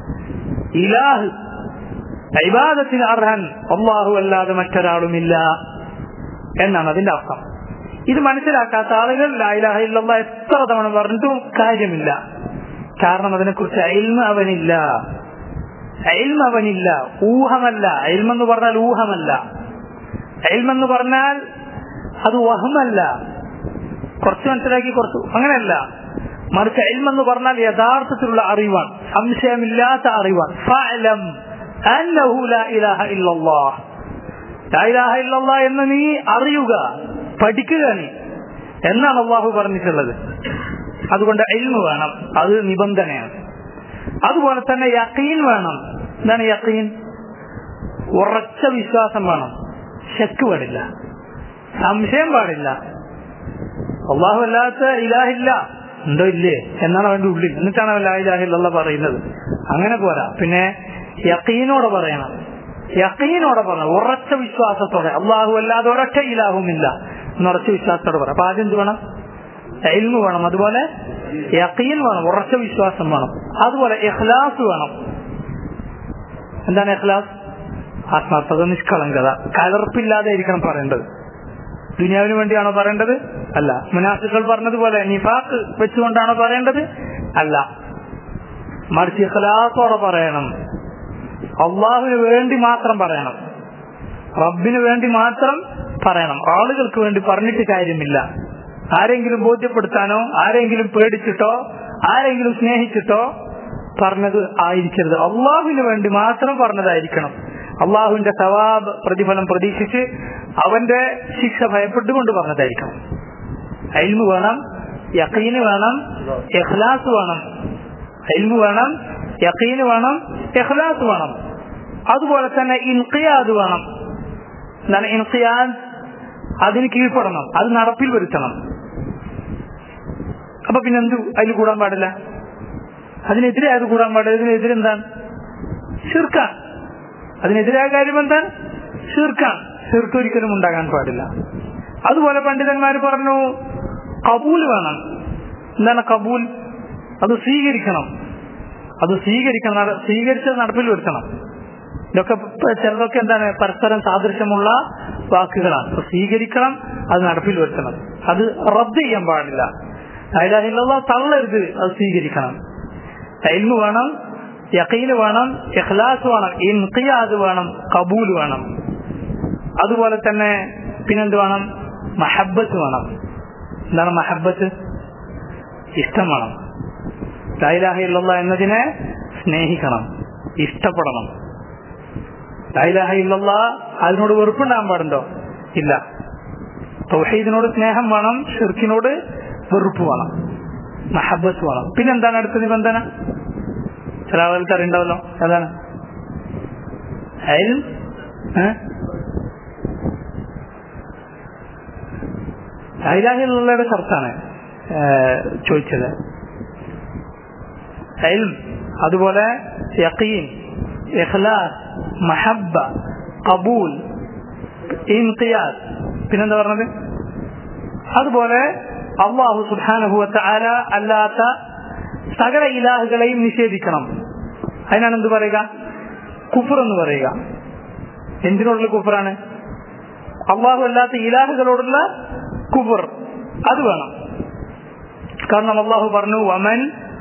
ഇലാഹ് ഇബാദത്തിന് അർഹൻ അള്ളാഹു അല്ലാതെ മറ്റൊരാളുമില്ല എന്നാണ് അതിന്റെ അർത്ഥം ഇത് മനസ്സിലാക്കാത്ത ആളുകൾ ലാ ഇലാഹ ഇല്ലല്ലാഹ് എത്ര തവണ പറഞ്ഞിട്ടും കാര്യമില്ല കാരണം അതിനെക്കുറിച്ച് അയിൽമ അവനില്ല അയിൽമ അവനില്ല ഊഹമല്ല അയിൽമെന്ന് പറഞ്ഞാൽ ഊഹമല്ല അയിൽമെന്ന് പറഞ്ഞാൽ അത് വഹമല്ല കുറച്ച് മനസ്സിലാക്കി കുറച്ചു അങ്ങനെയല്ല മറിച്ച് അയിൽമെന്ന് പറഞ്ഞാൽ യഥാർത്ഥത്തിലുള്ള അറിവാണ് സംശയമില്ലാത്ത അറിവാണ് ഫഅലം അന്നഹു ലാ ഇലാഹ ഇല്ലല്ലാഹ് ലാ ഇലാഹ ഇല്ലല്ലാഹ് എന്ന് നീ അറിയുക പഠിക്കുക നീ എന്നാണ് അള്ളാഹു പറഞ്ഞിട്ടുള്ളത് അതുകൊണ്ട് ഇൽമ വേണം അത് നിബന്ധനയാണ് അതുപോലെ തന്നെ യക്കീൻ വേണം എന്താണ് യക്കീൻ ഉറച്ച വിശ്വാസം വേണം ശക്ക് പാടില്ല സംശയം പാടില്ല അള്ളാഹു അല്ലാത്ത ഇലാഹില്ല ഉണ്ടോ ഇല്ലേ എന്നാണ് അവന്റെ ഉള്ളിൽ എന്നിട്ടാണ് അവൻ ലാ ഇലാഹില്ല പറയുന്നത് അങ്ങനെ പോരാ പിന്നെ യക്കീനോടെ പറയണം യക്കീനോടെ പറയണം ഉറച്ച വിശ്വാസത്തോടെ അള്ളാഹു അല്ലാതെ ഒരൊറ്റ ഇലാഹുമില്ല എന്നുറച്ച വിശ്വാസത്തോടെ പറയാം അപ്പൊ ആദ്യം എന്ത് വേണം എൽമു വേണം അതുപോലെ യക്കീൻ വേണം ഉറച്ച വിശ്വാസം വേണം അതുപോലെ ഇഖ്ലാസ് വേണം എന്താണ് ഇഖ്ലാസ് ആത്മാർത്ഥത നിഷ്കളങ്കത കലർപ്പില്ലാതെ ഇരിക്കണം പറയേണ്ടത് ദുനിയാവിന് വേണ്ടിയാണോ പറയേണ്ടത് അല്ല മുനാഫികൾ പറഞ്ഞതുപോലെ നിഫാക്ക് വെച്ചുകൊണ്ടാണോ പറയേണ്ടത് അല്ല മറിച്ച് ഇഖ്ലാസോടെ പറയണം അള്ളാഹുവിന് വേണ്ടി മാത്രം പറയണം റബ്ബിന് വേണ്ടി മാത്രം പറയണം ആളുകൾക്ക് വേണ്ടി പറഞ്ഞിട്ട് കാര്യമില്ല ആരെങ്കിലും ബോധ്യപ്പെടുത്താനോ ആരെങ്കിലും പേടിച്ചിട്ടോ ആരെങ്കിലും സ്നേഹിച്ചിട്ടോ പറഞ്ഞത് ആയിരിക്കരുത് അള്ളാഹുവിന് വേണ്ടി മാത്രം പറഞ്ഞതായിരിക്കണം അള്ളാഹുവിന്റെ സവാബ് പ്രതിഫലം പ്രതീക്ഷിച്ച് അവന്റെ ശിക്ഷ ഭയപ്പെട്ടുകൊണ്ട് പറഞ്ഞതായിരിക്കണം അയിൽമു വേണം യക്കീന് വേണം എഖ്ലാസ് വേണം അയിൽമു വേണം യക്കീന് വേണം എഖ്ലാസ് വേണം അതുപോലെ തന്നെ ഇൻഖിയാദ് വേണം എന്താണ് ഇൻഖിയാദ് അതിന് കീഴ്പ്പെടണം അത് നടപ്പിൽ വരുത്തണം അപ്പൊ പിന്നെ എന്തു അതിൽ കൂടാൻ പാടില്ല അതിനെതിരെ അത് കൂടാൻ പാടില്ല ഇതിനെതിരെ എന്താണ് ഷിർക്കാൻ അതിനെതിരായ കാര്യം എന്താണ് ഷിർക്കാൻ ഷിർക്ക് ഒരിക്കലും ഉണ്ടാകാൻ പാടില്ല അതുപോലെ പണ്ഡിതന്മാർ പറഞ്ഞു കബൂൽ വേണം എന്താണ് കബൂൽ അത് സ്വീകരിക്കണം അത് സ്വീകരിക്കണം നട- സ്വീകരിച്ചത് നടപ്പിൽ വരുത്തണം ഇതൊക്കെ പ- ചിലതൊക്കെ എന്താണ് പരസ്പരം സാദൃശ്യമുള്ള വാക്കുകളാണ് അപ്പൊ സ്വീകരിക്കണം അത് നടപ്പിൽ വരുത്തണം അത് റദ്ദ് ചെയ്യാൻ പാടില്ല അതായത് തള്ളരുത് അത് സ്വീകരിക്കണം ടൈമ് വേണം യക്കീന് വേണം ഇഖ്ലാസ് വേണം ഇൻഖിയാദ് വേണം കബൂൽ വേണം അതുപോലെ തന്നെ പിന്നെന്ത് വേണം മഹബത്ത് വേണം എന്താണ് മഹബത്ത് ഇഷ്ടം വേണം ലൈലാഹ എന്നതിനെ സ്നേഹിക്കണം ഇഷ്ടപ്പെടണം ലൈലാഹ ഇല്ലല്ലാ അതിനോട് വെറുപ്പുണ്ടാകാൻ പാടുണ്ടോ ഇല്ല തൗഹീദിനോട് സ്നേഹം വേണം ഷിർക്കിനോട് വെറുപ്പ് വേണം മഹബത്ത് വേണം പിന്നെന്താണ് അടുത്ത നിബന്ധന ചില ആളുകൾക്ക് അറിയണ്ടാവല്ലോ അതാണ് അയൽ ലൈലാഹിലുള്ളയുടെ ഷർത്താണ് ചോദിച്ചത് അയൽ അതുപോലെ യഖീൻ ഇഖ്ലാസ് മഹബ്ബ കബൂൽ ഇൻഖിയാസ് പിന്നെന്താ പറഞ്ഞത് അതുപോലെ അള്ളാഹു സുബാനുഭവത്തെ ആല അല്ലാത്ത സകല ഇലാഹുകളെയും നിഷേധിക്കണം അതിനാണ് എന്ത് പറയുക കുഫർ എന്ന് പറയുക എന്തിനോടുള്ള കുഫറാണ് അള്ളാഹു അല്ലാത്ത ഇലാഹുകളോടുള്ള കുഫർ അത് വേണം കാരണം അള്ളാഹു പറഞ്ഞു വമൻ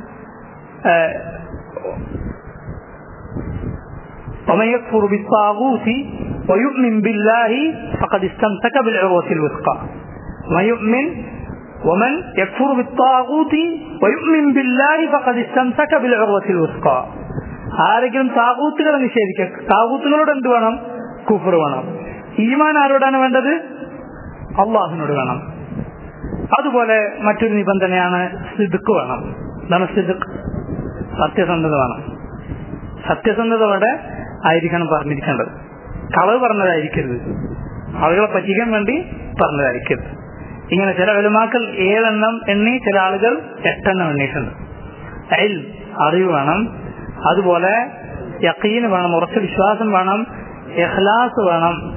ومن يكفر بالطاغوت ويؤمن بالله فقد استمسك بالعروة الوثقى ومن يؤمن ومن يكفر بالطاغوت ويؤمن بالله فقد استمسك بالعروة الوثقى ആരെങ്കിലും താകൂത്തുകളെ നിഷേധിക്കുക താകൂത്തുകളോട് എന്ത് വേണം കുഫർ വേണം ഈമാൻ ആരോടാണ് വേണ്ടത് അള്ളാഹുവിനോട് വേണം അതുപോലെ മറ്റൊരു നിബന്ധനയാണ് സിദുക്ക് വേണം എന്താണ് സിദുക്ക് സത്യസന്ധത വേണം സത്യസന്ധതയോടെ ആയിരിക്കണം പറഞ്ഞിരിക്കേണ്ടത് കളവ് പറഞ്ഞതായിരിക്കരുത് ആളുകളെ പറ്റിക്കാൻ വേണ്ടി പറഞ്ഞതായിരിക്കരുത് ഇങ്ങനെ ചില വെലുമാക്കൾ ഏഴെണ്ണം എണ്ണി ചില ആളുകൾ എട്ടെണ്ണം എണ്ണിയിട്ടുണ്ട് അയൽ അറിവ് വേണം അതുപോലെ യക്കീന് വേണം ഉറച്ച വിശ്വാസം വേണം എഹ്ലാസ് വേണം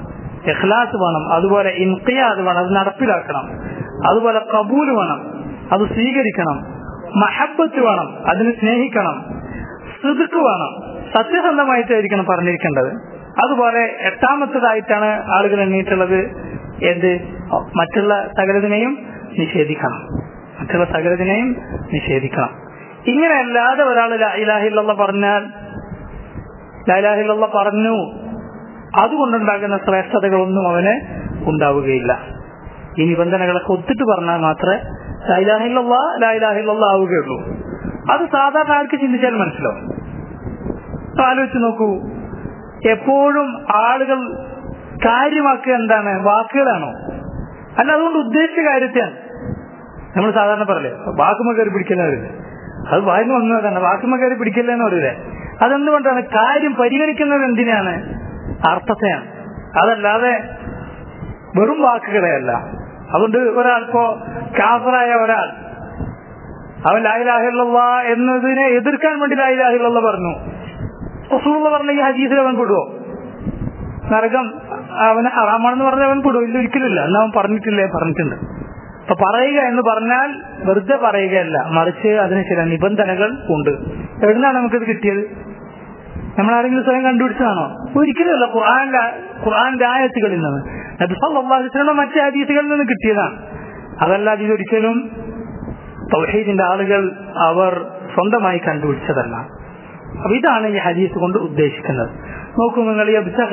ഇഖ്ലാസ് വേണം അതുപോലെ ഇൻഖിയാദ് വേണം അത് നടപ്പിലാക്കണം അതുപോലെ കബൂൽ വേണം അത് സ്വീകരിക്കണം മഹബത്ത് വേണം അതിന് സ്നേഹിക്കണം സുതുക്ക് വേണം സത്യസന്ധമായിട്ടായിരിക്കണം പറഞ്ഞിരിക്കേണ്ടത് അതുപോലെ എട്ടാമത്തതായിട്ടാണ് ആളുകൾ എണ്ണീട്ടുള്ളത് എന്ത് മറ്റുള്ള സകലതിനെയും നിഷേധിക്കണം മറ്റുള്ള സകലതിനെയും നിഷേധിക്കണം ഇങ്ങനെ അല്ലാതെ ഒരാൾ ഇലാഹില്ല പറഞ്ഞാൽ ലാലാഹില്ല പറഞ്ഞു അതുകൊണ്ടുണ്ടാകുന്ന ശ്രേഷ്ഠതകളൊന്നും അവന് ഉണ്ടാവുകയില്ല ഈ നിബന്ധനകളൊക്കെ ഒത്തിട്ട് പറഞ്ഞാൽ മാത്രമേ ലൈലാഹില്ല ലായിലാഹില്ല ആവുകയുള്ളൂ അത് സാധാരണ ആൾക്ക് ചിന്തിച്ചാൽ മനസ്സിലാവും ആലോചിച്ച് നോക്കൂ എപ്പോഴും ആളുകൾ കാര്യമാക്കുക എന്താണ് വാക്കുകളാണോ അല്ല അതുകൊണ്ട് ഉദ്ദേശിച്ച കാര്യത്തെയാണ് നമ്മൾ സാധാരണ പറയല്ലേ വാക്കുമ കയറി പിടിക്കുന്നവരില്ലേ അത് വായിന്ന് വന്നത് തന്നെ വാക്കുമ കയറി പിടിക്കില്ലെന്ന് പറയില്ലേ അതെന്തുകൊണ്ടാണ് കാര്യം പരിഗണിക്കുന്നത് എന്തിനാണ് അർത്ഥത്തെയാണ് അതല്ലാതെ വെറും വാക്കുകളെയല്ല അതുകൊണ്ട് ഒരാൾക്കോ കാഫറായ ഒരാൾ അവൻ ലായിലാഹിള്ള എന്നതിനെ എതിർക്കാൻ വേണ്ടി ലായിലാഹിള്ള പറഞ്ഞു റസൂള്ള പറഞ്ഞ ഈ ഹജീസിൽ അവൻ പെടുവോ നരകം അവന് ഹറാമാണെന്ന് പറഞ്ഞ അവൻ പെടുവോ ഇല്ല ഒരിക്കലില്ല എന്ന് അവൻ പറഞ്ഞിട്ടില്ലേ പറഞ്ഞിട്ടുണ്ട് അപ്പൊ പറയുക എന്ന് പറഞ്ഞാൽ വെറുതെ പറയുകയല്ല മറിച്ച് അതിന് ചില നിബന്ധനകൾ ഉണ്ട് എവിടുന്നാണ് നമുക്കിത് കിട്ടിയത് നമ്മൾ ആരെങ്കിലും സ്വയം കണ്ടുപിടിച്ചതാണോ ഒരിക്കലുമല്ല ഖുർആാനിലെ ഖുർആാന്റെ ആയത്തുകളിൽ നിന്ന് നബിസ്വല്ലാസ്ലയുടെ മറ്റു ഹദീസുകളിൽ നിന്ന് കിട്ടിയതാണ് അതല്ലാതെ ഇതൊരിക്കലും തൗഹീദിന്റെ ആളുകൾ അവർ സ്വന്തമായി കണ്ടുപിടിച്ചതല്ല അപ്പൊ ഇതാണ് ഈ ഹദീസ് കൊണ്ട് ഉദ്ദേശിക്കുന്നത് നോക്കൂ നിങ്ങൾ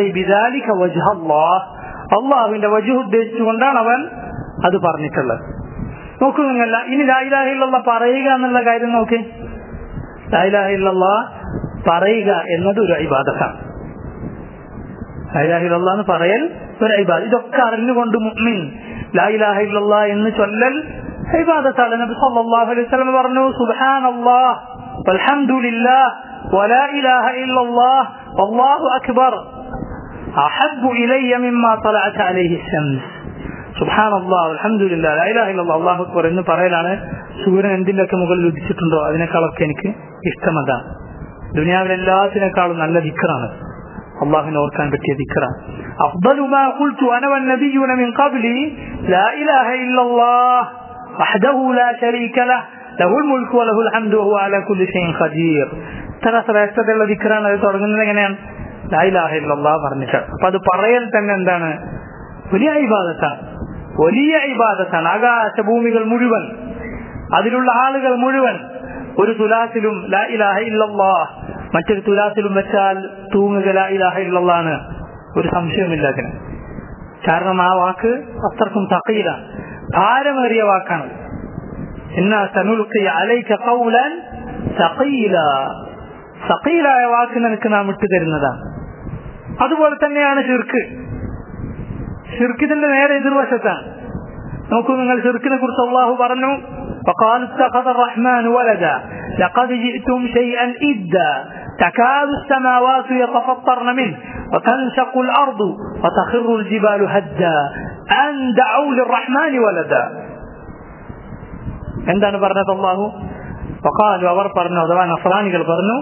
അള്ളാഹുവിന്റെ വജു ഉദ്ദേശിച്ചുകൊണ്ടാണ് അവൻ അത് പറഞ്ഞിട്ടുള്ളത് നോക്കൂ നിങ്ങല്ല ഇനി ലായിലാഹിള്ള പറയുക എന്നുള്ള കാര്യം നോക്കി ലായിലാഹിള്ള പറയുക എന്നത് ഒരു അഭിബാധത്താണ് ലായിലാഹിള്ള എന്ന് പറയൽ ഒരു അഭിബാധ ഇതൊക്കെ അറിഞ്ഞുകൊണ്ട് മുഅ്മിൻ ലായിലാഹിള്ള എന്ന് ചൊല്ലൽ അഭിബാധത്താണ് നബി സല്ലല്ലാഹു അലൈഹി വസല്ലം പറഞ്ഞു സുബ്ഹാനല്ലാഹ് വൽഹംദുലില്ലാഹ് ولا إله إلا الله والله أكبر أحب إلي مما طلعت عليه الشمس സുഹാൻ അള്ളാഹ് അലഹമില്ല ലായിലാഹില്ല അള്ളാഹു അക്ബർ എന്ന് പറയലാണ് സൂര്യൻ എന്തിൻ്റെയൊക്കെ മുകളിൽ ഉദിച്ചിട്ടുണ്ടോ അതിനേക്കാളൊക്കെ എനിക്ക് ഇഷ്ടം അതാണ് ദുനിയാവിൽ എല്ലാത്തിനേക്കാളും നല്ല ദിക്കറാണ് അള്ളാഹുവിനെ ഓർക്കാൻ പറ്റിയ ദിക്കറാണ് أفضل ما قلت أنا والنبيون من قبلي لا إله إلا الله وحده لا شريك له له الملك وله الحمد وهو على كل شيء قدير ഇത്ര ശ്രേഷ്ഠതയുള്ള ദിക്കറാണ് അത് തുടങ്ങുന്നത് എങ്ങനെയാണ് ലായിലാഹില്ല പറഞ്ഞിട്ട് അപ്പൊ അത് പറയൽ തന്നെ എന്താണ് വലിയ ഇബാദത്താണ് വലിയ ഇബാദത്താണ് ആകാശഭൂമികൾ മുഴുവൻ അതിലുള്ള ആളുകൾ മുഴുവൻ ഒരു തുലാസിലും ലാ ഇലാഹ ഇല്ലല്ലാ മറ്റൊരു തുലാസിലും വെച്ചാൽ തൂങ്ങുക ലാ ഇലാഹ ഇല്ലല്ലാണ് ഒരു സംശയമില്ല അതിന് കാരണം ആ വാക്ക് അത്രക്കും തക്കയിലാണ് ഭാരമേറിയ വാക്കാണ് ഇന്ന സനുൽക്കി അലൈക ഖൗലൻ സഖീല സഖീലായ വാക്ക് നിനക്ക് നാം ഇട്ടു തരുന്നതാണ് അതുപോലെ തന്നെയാണ് ഷിർക്ക് ഷിർക്കിന്റെ നേരെ എതിർവശത്താണ് നോക്കൂ നിങ്ങൾ ഷിർക്കിനെ കുറിച്ച് അള്ളാഹു പറഞ്ഞു فقال اتخذ الرحمن ولدا لقد جئتم شيئا إدا تكاد السماوات يتفطرن منه وتنشق الأرض وتخر الجبال هدا أن دعوا للرحمن ولدا എന്താണ് പറഞ്ഞത് അള്ളാഹു വക്കാലു അവർ പറഞ്ഞു അഥവാ നസ്രാനികൾ പറഞ്ഞു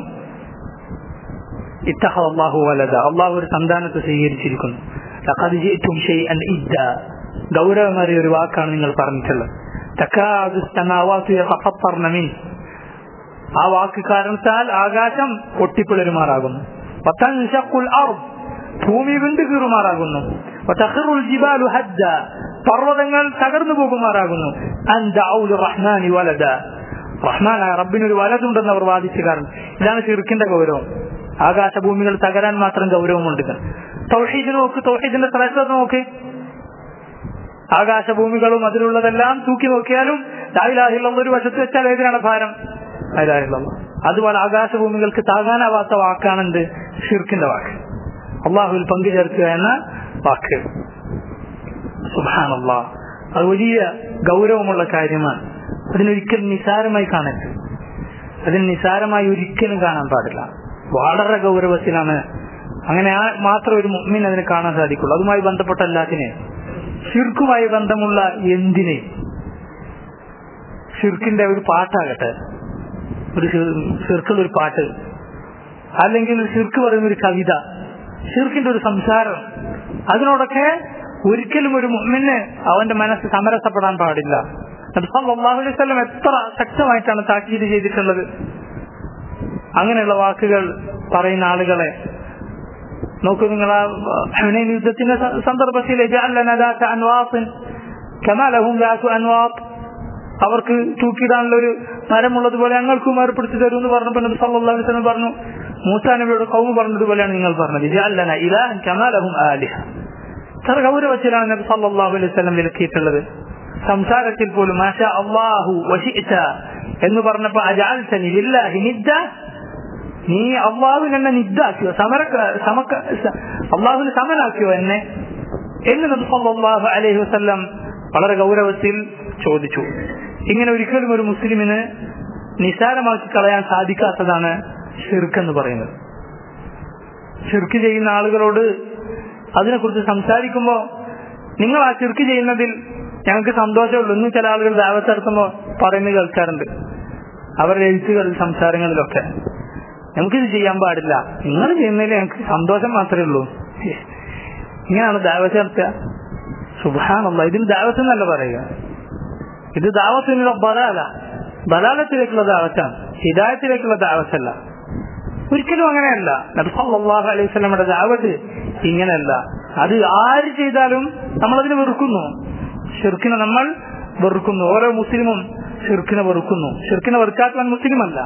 ഇത്തഹ അള്ളാഹു വലത അള്ളാഹു ഒരു സന്താനത്തെ സ്വീകരിച്ചിരിക്കുന്നു ലഖദ് ജിഅ്തും ഷൈഅൻ ഇദ്ദ ഗൗരവമേറിയ ഒരു വാക്കാണ് നിങ്ങൾ പറഞ്ഞിട്ടുള്ളത് തക്കാദു സമാവാതു യതഫത്തർന മിൻ ആ വാക്ക് കാരണത്താൽ ആകാശം പൊട്ടിപ്പിളരുമാറാകുന്നു വതൻഷഖുൽ അർദ് ഭൂമി വിണ്ടു കീറുമാറാകുന്നു വതഖിറുൽ ജിബാലു ഹദ്ദ പർവ്വതങ്ങൾ തകർന്നു പോകുമാറാകുന്നു അൻ ദഅു റഹ്മാനി വലദ റഹ്മാനായ റബ്ബിനൊരു വലതുണ്ടെന്ന് അവർ വാദിച്ചു കാരണം ഇതാണ് ഷിർക്കിന്റെ ഗൗരവം ആകാശഭൂമികൾ തകരാൻ മാത്രം ഗൗരവമുണ്ട് തൗഹീദ് നോക്ക് തൗഹീദിന്റെ ശ്രേഷ്ഠത നോക്ക് ആകാശഭൂമികളും അതിലുള്ളതെല്ലാം തൂക്കി നോക്കിയാലും ലായിലാഹിള്ള ഒരു വശത്ത് വെച്ചാൽ ഏതിനാണ് ഭാരം ലായിലാഹിള്ള അതുപോലെ ആകാശഭൂമികൾക്ക് താകാനാവാത്ത വാക്കാണെന്ത് ഷിർക്കിന്റെ വാക്ക് അള്ളാഹുവിൽ പങ്കുചേർക്കുക എന്ന വാക്ക് സുഹാനല്ലാ അത് വലിയ ഗൗരവമുള്ള കാര്യമാണ് അതിനൊരിക്കലും നിസാരമായി കാണരുത് അതിന് നിസാരമായി ഒരിക്കലും കാണാൻ പാടില്ല വളരെ ഗൗരവത്തിലാണ് അങ്ങനെ ആ മാത്രം ഒരു മുമ്മിൻ അതിനെ കാണാൻ സാധിക്കുള്ളൂ അതുമായി ബന്ധപ്പെട്ട എല്ലാത്തിനെയും ഷിർക്കുമായി ബന്ധമുള്ള എന്തിനെയും ഷിർക്കിന്റെ ഒരു പാട്ടാകട്ടെ ഒരു ഷിർക്കുള്ള ഒരു പാട്ട് അല്ലെങ്കിൽ ഷിർക്ക് പറയുന്ന ഒരു കവിത ഷിർക്കിന്റെ ഒരു സംസാരം അതിനോടൊക്കെ ഒരിക്കലും ഒരു മുഹ്മിന് അവന്റെ മനസ്സ് സമരസപ്പെടാൻ പാടില്ല അള്ളാഹു അലൈഹി സ്വലം എത്ര ശക്തമായിട്ടാണ് താക്കീത് ചെയ്തിട്ടുള്ളത് അങ്ങനെയുള്ള വാക്കുകൾ പറയുന്ന ആളുകളെ നോക്കൂ നിങ്ങൾ ആ ഹുനൈൻ യുദ്ധത്തിന്റെ സ- സന്ദർഭത്തിൽ ജഅലന ദാത അൻവാസിൻ കമാ ലഹും ദാതു അൻവാത്ത് അവർക്ക് തൂക്കിയിടാനുള്ള ഒരു മരമുള്ളതുപോലെ ഞങ്ങൾക്കും ഏർപ്പെടുത്തി തരൂ എന്ന് പറഞ്ഞപ്പോൾ നബി സല്ലല്ലാഹു അലൈഹി വസല്ലം പറഞ്ഞു മൂസാ നബിയുടെ കൗമ് പറഞ്ഞതുപോലെയാണ് നിങ്ങൾ പറഞ്ഞത് ജഅലന ഇലാഹൻ കമാ ലഹും ആലിഹ ഇത്ര ഗൗരവത്തിലാണ് നബി സല്ലല്ലാഹു അലൈഹി വസല്ലം വിലക്കിയിട്ടുള്ളത് സംസാരത്തിൽ പോലും മാഷാ അല്ലാഹു വശിഅത എന്ന് പറഞ്ഞപ്പോൾ അജഅൽതനി ലില്ലാഹി നിദ്ദ നീ അള്ളാഹുവിന് എന്നെ നിദ്ദാക്കിയോ സമര സമക്ക അള്ളാഹുവിന് സമനാക്കിയോ എന്നെ എന്ന് നബി സല്ലല്ലാഹു അലൈഹി വസല്ലം വളരെ ഗൗരവത്തിൽ ചോദിച്ചു ഇങ്ങനെ ഒരിക്കലും ഒരു മുസ്ലിമിന് നിസാരമാക്കി കളയാൻ സാധിക്കാത്തതാണ് ഷിർക്ക് എന്ന് പറയുന്നത് ഷിർക്ക് ചെയ്യുന്ന ആളുകളോട് അതിനെക്കുറിച്ച് സംസാരിക്കുമ്പോൾ നിങ്ങൾ ആ ഷിർക്ക് ചെയ്യുന്നതിൽ ഞങ്ങൾക്ക് സന്തോഷമുള്ളൂ ഇന്ന് ചില ആളുകൾ ദാവത്ത് നടത്തുമ്പോൾ പറയുന്നത് കേൾക്കാറുണ്ട് അവരുടെ എഴുത്തുകളിൽ സംസാരങ്ങളിലൊക്കെ നമുക്കിത് ചെയ്യാൻ പാടില്ല നിങ്ങൾ ചെയ്യുന്നതിൽ ഞങ്ങൾക്ക് സന്തോഷം മാത്രമേ ഉള്ളൂ ഇങ്ങനെയാണ് ദാവത്ത് നടത്തുക സുബാനുള്ള ഇതിന് ദാവത്ത് എന്നല്ല പറയുക ഇത് ദാവത്തിനുള്ള ബലാല ബലാലത്തിലേക്കുള്ള ദാവത്താണ് ഹിദായത്തിലേക്കുള്ള ദാവത്തല്ല ഒരിക്കലും അങ്ങനെയല്ല നബി സല്ലല്ലാഹു അലൈഹി വസല്ലമയുടെ ദാവത്ത് ഇങ്ങനെയല്ല അത് ആര് ചെയ്താലും നമ്മൾ അതിനെ വെറുക്കുന്നു ഷിർക്കിനെ നമ്മൾ വെറുക്കുന്നു ഓരോ മുസ്ലിമും ഷിർക്കിനെ വെറുക്കുന്നു ഷിർക്കിനെ വെറുക്കാത്തവൻ മുസ്ലിമല്ല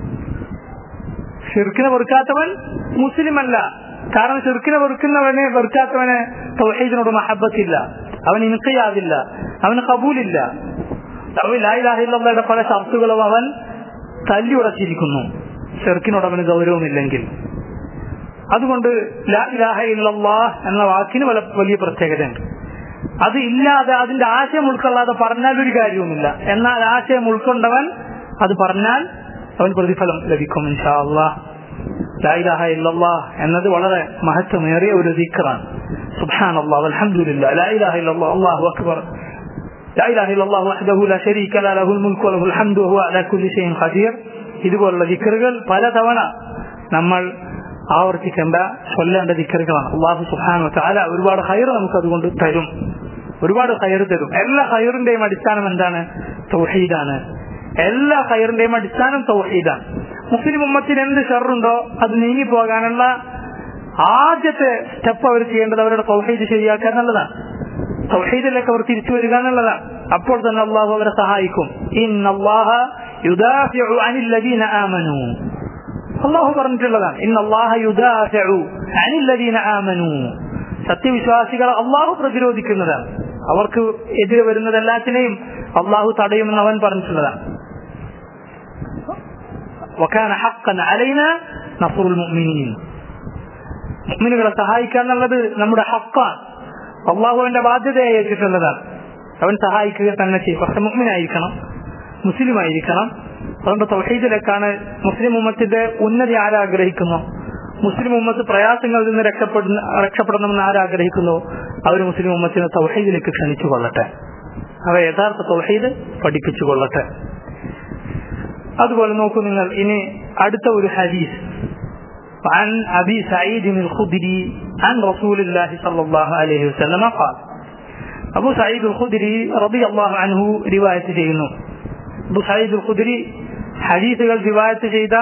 ഷിർക്കിനെ വെറുക്കാത്തവൻ മുസ്ലിമല്ല കാരണം ഷിർക്കിനെ വെറുക്കുന്നവനെ വെറുക്കാത്തവന് തൗഹീദിനോട് മഹബത്തില്ല അവൻ ഇൻഖിയാദില്ല അവന് കബൂലില്ല അവൻ ലാ ഇലാഹ ഇല്ലല്ലാഹയുടെ പല ഷർത്തുകളും അവൻ തല്ലി ഉറച്ചിരിക്കുന്നു ഷിർക്കിനോട് അവന് ഗൗരവമില്ലെങ്കിൽ അതുകൊണ്ട് ലാ ഇലാഹ ഇല്ലല്ലാഹ് എന്ന വാക്കിന് വല വലിയ പ്രത്യേകതയുണ്ട് അത് ഇല്ലാതെ അതിന്റെ ആശയം ഉൾക്കൊള്ളാതെ പറഞ്ഞാൽ ഒരു കാര്യവുമില്ല എന്നാൽ ആശയം ഉൾക്കൊണ്ടവൻ അത് പറഞ്ഞാൽ അവൻ പ്രതിഫലം ലഭിക്കും ഇൻഷാ അള്ളാഹ് ലാ ഇലാഹ ഇല്ലല്ലാഹ് എന്നത് വളരെ മഹത്വമേറിയ ഒരു ദിക്റാണ് സുബ്ഹാൻ അള്ളാഹ് അൽഹംദുലില്ലാ ലാ ഇലാഹ ഇല്ലല്ലാഹ് അല്ലാഹു അക്ബർ لا إله إلا الله وحده لا شريك له له الملك وله الحمد وهو على كل شيء قدير ഇതുപോലുള്ള ദിക്കറുകൾ പലതവണ നമ്മൾ ആവർത്തിക്കേണ്ട ചൊല്ലേണ്ട ദിക്കറുകളാണ് അള്ളാഹു സുഹാനോ താല ഒരുപാട് ഹയർ നമുക്ക് അതുകൊണ്ട് തരും ഒരുപാട് ഹയർ തരും എല്ലാ ഹയറിന്റെയും അടിസ്ഥാനം എന്താണ് തൗഹീദാണ് എല്ലാ ഹയറിന്റെയും അടിസ്ഥാനം തൗഹീദാണ് മുസ്ലിം ഉമ്മത്തിന് എന്ത് ഷെറുണ്ടോ അത് നീങ്ങി പോകാനുള്ള ആദ്യത്തെ സ്റ്റെപ്പ് അവർ ചെയ്യേണ്ടത് അവരുടെ തൗഹീദ് ശരിയാക്കുക എന്നുള്ളതാണ് തൗഹീദിലേക്ക് അവർ തിരിച്ചു വരിക എന്നുള്ളതാണ് അപ്പോൾ തന്നെ അള്ളാഹു അവരെ സഹായിക്കും ഇന്നല്ലാഹ യുദാഫിഉ അനിൽ ലദീന ആമനു അള്ളാഹു പറഞ്ഞിട്ടുള്ളതാണ് ഇന്നല്ലാഹ യുദാഫിഉ അനിൽ ലദീന ആമനു സത്യവിശ്വാസികളെ അള്ളാഹു പ്രതിരോധിക്കുന്നതാണ് അവർക്ക് എതിരെ വരുന്നത് എല്ലാത്തിനെയും അള്ളാഹു തടയുമെന്ന് അവൻ പറഞ്ഞിട്ടുള്ളതാണ് وكان حقا علينا نصر المؤمنين മുഅ്മിനുകളെ സഹായിക്കുക എന്നുള്ളത് നമ്മുടെ ഹക്കാണ് അള്ളാഹു അവന്റെ ബാധ്യതയെ ഏറ്റിട്ടുള്ളതാണ് അവൻ സഹായിക്കുക തന്നെ ചെയ്യും പക്ഷെ മുഅ്മിനായിരിക്കണം മുസ്ലിം ആയിരിക്കണം അതുകൊണ്ട് തൗഹീദിലേക്കാണ് മുസ്ലിം ഉമ്മത്തിന്റെ ഉന്നതി ആരാഗ്രഹിക്കുന്നു മുസ്ലിം ഉമ്മത്ത് പ്രയാസങ്ങളിൽ നിന്ന് രക്ഷപ്പെടുന്ന രക്ഷപ്പെടണമെന്ന് ആരാഗ്രഹിക്കുന്നു അവർ മുസ്ലിം ഉമ്മത്തിനെ തൗഹീദിലേക്ക് ക്ഷണിച്ചു കൊള്ളട്ടെ അവ യഥാർത്ഥ തൗഹീദ് പഠിപ്പിച്ചു കൊള്ളട്ടെ അതുപോലെ നോക്കൂ നിങ്ങൾ ഇനി അടുത്ത ഒരു ഹദീസ് عن أبي سعيد الخدري عن رسول الله صلى الله عليه وسلم قال أبو سعيد الخدري رضي الله عنه رواية ചെയ്യുന്നു അബു സയ്യിദ് ഖുദരി ഹദീസുകൾ റിവായത്ത് ചെയ്ത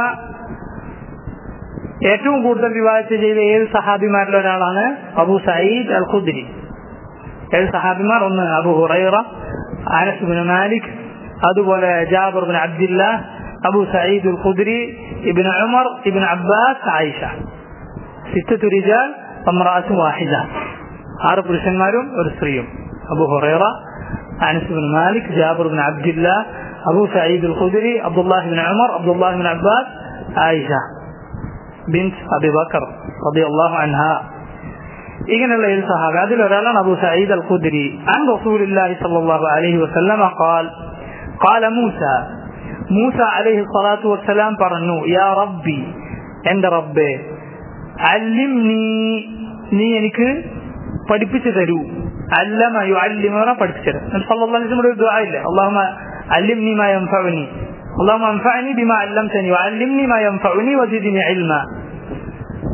ഏറ്റവും കൂടുതൽ റിവായത്ത് ചെയ്ത ഏഴ് സഹാബിമാരിൽ ഒരാളാണ് അബു സയ്യിദ് അൽ ഖുദരി ഏഴ് സഹാബിമാർ ഒന്ന് അബു ഹുറൈറ അനസ് ബിൻ മാലിക് അതുപോലെ ജാബർ ബിൻ അബ്ദില്ല അബു സയ്യിദ് അൽ ഖുദരി ഇബിൻ ഉമർ ഇബിൻ അബ്ബാസ് ആയിഷ സിത്തത്തു റിജാൽ അമ്രാസും വാഹിദ ആറ് പുരുഷന്മാരും ഒരു സ്ത്രീയും അബു ഹുറൈറ അനസ് ബിൻ മാലിക് ജാബർ ബിൻ അബ്ദില്ല അബു സയ്യിദ് അൽ ഖുദരി അബ്ദുല്ലാഹി ബിൻ ഉമർ അബ്ദുല്ലാഹി ബിൻ അബ്ബാസ് ആയിഷ ബിൻസ് അബി ബക്കർ റളിയല്ലാഹു അൻഹ ഇങ്ങനെയുള്ള ഏത് സഹാബി അതിലൊരാളാണ് അബു സയ്യിദ് അൽ ഖുദരി അൻ റസൂലുള്ളാഹി സ്വല്ലല്ലാഹു അലൈഹി വസല്ലമ قال قال موسى മൂസ അലൈഹി സ്വലാത്തു വസ്സലാം പറഞ്ഞു യാ റബ്ബി എന്റെ റബ്ബെ അല്ലിംനി നീ എനിക്ക് പഠിപ്പിച്ചു തരൂ അല്ലമ യു അല്ലിമ പഠിപ്പിച്ചു തരും സല്ലല്ലാഹു അലൈഹി വസല്ലം ഒരു ദുആ ഇല്ലേ അല്ലാഹുമ്മ അല്ലിംനി മാ യൻഫഉനി اللهم انفعني بما علمتني وعلمني ما ينفعني وزدني علما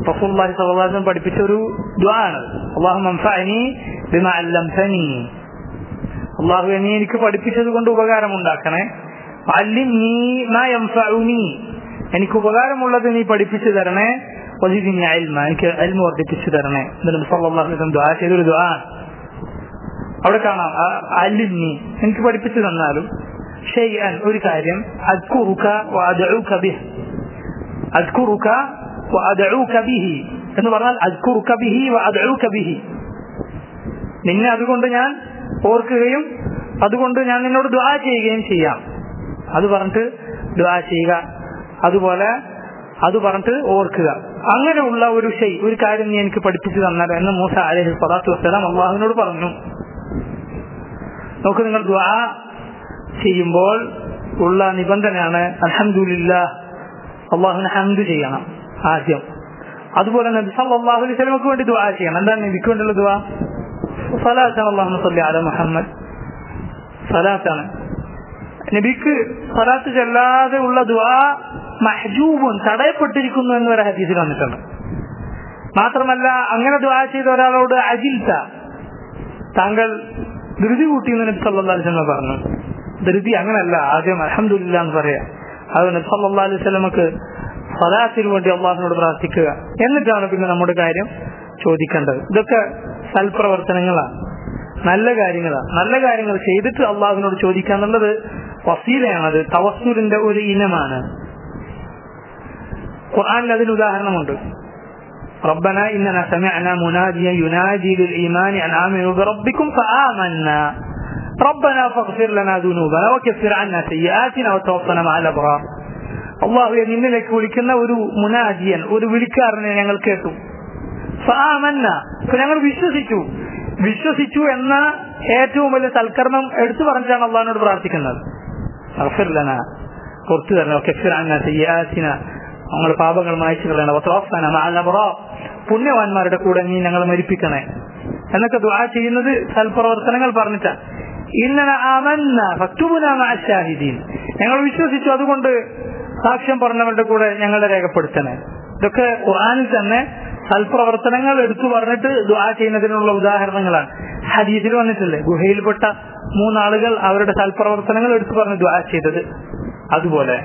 റസൂലുള്ളാഹി സ്വല്ലല്ലാഹു അലൈഹി വസല്ലം പഠിപ്പിച്ച ഒരു ദുആ ആണ് അല്ലാഹു മൻഫഅനി ബിമാ അല്ലംതനി അള്ളാഹു നീ എനിക്ക് പഠിപ്പിച്ചത് കൊണ്ട് ഉപകാരം ഉണ്ടാക്കണേ അല്ലിംനി മാ യൻഫഉനി എനിക്ക് ഉപകാരമുള്ളത് നീ പഠിപ്പിച്ചു തരണേ വസിദിനി ഇൽമ എനിക്ക് ഇൽമ വർദ്ധിപ്പിച്ചു തരണേ എന്നിട്ട് സല്ലല്ലാഹു അലൈഹി വസല്ലം ദുആ ചെയ്തൊരു ദുആ അവിടെ കാണാം അല്ലിംനി എനിക്ക് പഠിപ്പിച്ചു തന്നാലും ഷെയ്അൻ ഒരു കാര്യം അദ്കുറുക വഅദഉക ബിഹ് അദ്കുറുക വഅദഉക ബിഹി എന്ന് പറഞ്ഞാൽ അദ്കുറുക ബിഹി വഅദഉക ബിഹി നിന്നെ അതുകൊണ്ട് ഞാൻ ഓർക്കുകയും അതുകൊണ്ട് ഞാൻ നിന്നോട് ദ്വാ ചെയ്യുകയും ചെയ്യാം അത് പറഞ്ഞിട്ട് ദ്വാ ചെയ്യുക അതുപോലെ അത് പറഞ്ഞിട്ട് ഓർക്കുക അങ്ങനെയുള്ള ഒരു ഷെയ് ഒരു കാര്യം നീ എനിക്ക് പഠിപ്പിച്ചു തന്നാൽ എന്ന് മൂസ അലഹി സ്വലാത്തു വസ്സലാം അള്ളാഹുവിനോട് പറഞ്ഞു നോക്ക് നിങ്ങൾ ദ്വാ ചെയ്യുമ്പോൾ ഉള്ള നിബന്ധനയാണ് അലഹമുല്ല അള്ളാഹുവിനെ ഹംദ് ചെയ്യണം ആദ്യം അതുപോലെ നബി സല്ലല്ലാഹു അലൈഹി വസല്ലമക്ക് വേണ്ടി ദുആ ചെയ്യണം എന്താണ് നബിക്ക് വേണ്ടിയുള്ള ദുആ സലാത്താണ് അള്ളാഹു സല്ലി അല മുഹമ്മദ് സലാത്താണ് നബിക്ക് സലാത്ത് ചെല്ലാതെ ഉള്ള ദുആ മഹജൂബുൻ തടയപ്പെട്ടിരിക്കുന്നു എന്ന് വരെ ഹദീസിൽ വന്നിട്ടുണ്ട് മാത്രമല്ല അങ്ങനെ ദുആ ചെയ്ത ഒരാളോട് അജിൽത്ത താങ്കൾ ധൃതി കൂട്ടി എന്ന് നബി സല്ലല്ലാഹു അലൈഹി വസല്ലം പറഞ്ഞു ധൃതി അങ്ങനല്ല ആദ്യം അൽഹംദുലില്ല എന്ന് പറയാം അത് നബി സല്ലല്ലാഹു അലൈഹി വസല്ലമക്ക് സലാത്തിന് വേണ്ടി അള്ളാഹിനോട് പ്രാർത്ഥിക്കുക എന്നിട്ടാണ് പിന്നെ നമ്മുടെ കാര്യം ചോദിക്കേണ്ടത് ഇതൊക്കെ സൽപ്രവർത്തനങ്ങളാണ് നല്ല കാര്യങ്ങളാണ് നല്ല കാര്യങ്ങൾ ചെയ്തിട്ട് അള്ളാഹുവിനോട് ചോദിക്കുക എന്നുള്ളത് വസീലയാണത് തവസ്സൂരിന്റെ ഒരു ഇനമാണ് ഖുർആനിൽ അതിന് ഉദാഹരണമുണ്ട് ربنا إننا سمعنا مناديا ينادي للإيمان أن آمنوا بربكم فآمنا ربنا فاغفر لنا ذنوبنا وكفر عنا سيئاتنا وتوفنا مع الأبرار അള്ളാഹു നിന്നിലേക്ക് വിളിക്കുന്ന ഒരു മുനാജിയൻ ഒരു വിളിക്കാരനെ ഞങ്ങൾ കേട്ടു ഫാമന്ന ഞങ്ങൾ വിശ്വസിച്ചു വിശ്വസിച്ചു എന്ന ഏറ്റവും വലിയ സൽക്കർമ്മം എടുത്തു പറഞ്ഞിട്ടാണ് അള്ളാഹിനോട് പ്രാർത്ഥിക്കുന്നത് അഫിർലന പുറത്തു തരണം കെഫിറാന സയ്യാസിന ഞങ്ങൾ പാപങ്ങൾ മായച്ചു കളയണം പുണ്യവാന്മാരുടെ കൂടെ നീ ഞങ്ങൾ മരിപ്പിക്കണേ എന്നൊക്കെ ദുആ ചെയ്യുന്നത് സൽപ്രവർത്തനങ്ങൾ പറഞ്ഞിട്ടാ ഇന്നന ആമന്ന ഫക്തുബുന ഷാഹിദീൻ ഞങ്ങൾ വിശ്വസിച്ചു അതുകൊണ്ട് സാക്ഷ്യം പറഞ്ഞവരുടെ കൂടെ ഞങ്ങളെ രേഖപ്പെടുത്തണേ ഇതൊക്കെ ഖുർആനിൽ തന്നെ സൽപ്രവർത്തനങ്ങൾ എടുത്തു പറഞ്ഞിട്ട് ദുആ ചെയ്യുന്നതിനുള്ള ഉദാഹരണങ്ങളാണ് ഹദീസിൽ വന്നിട്ടില്ലേ ഗുഹയിൽപ്പെട്ട മൂന്നാളുകൾ അവരുടെ സൽപ്രവർത്തനങ്ങൾ എടുത്തു പറഞ്ഞ് ദുആ ചെയ്തത് അതുപോലെ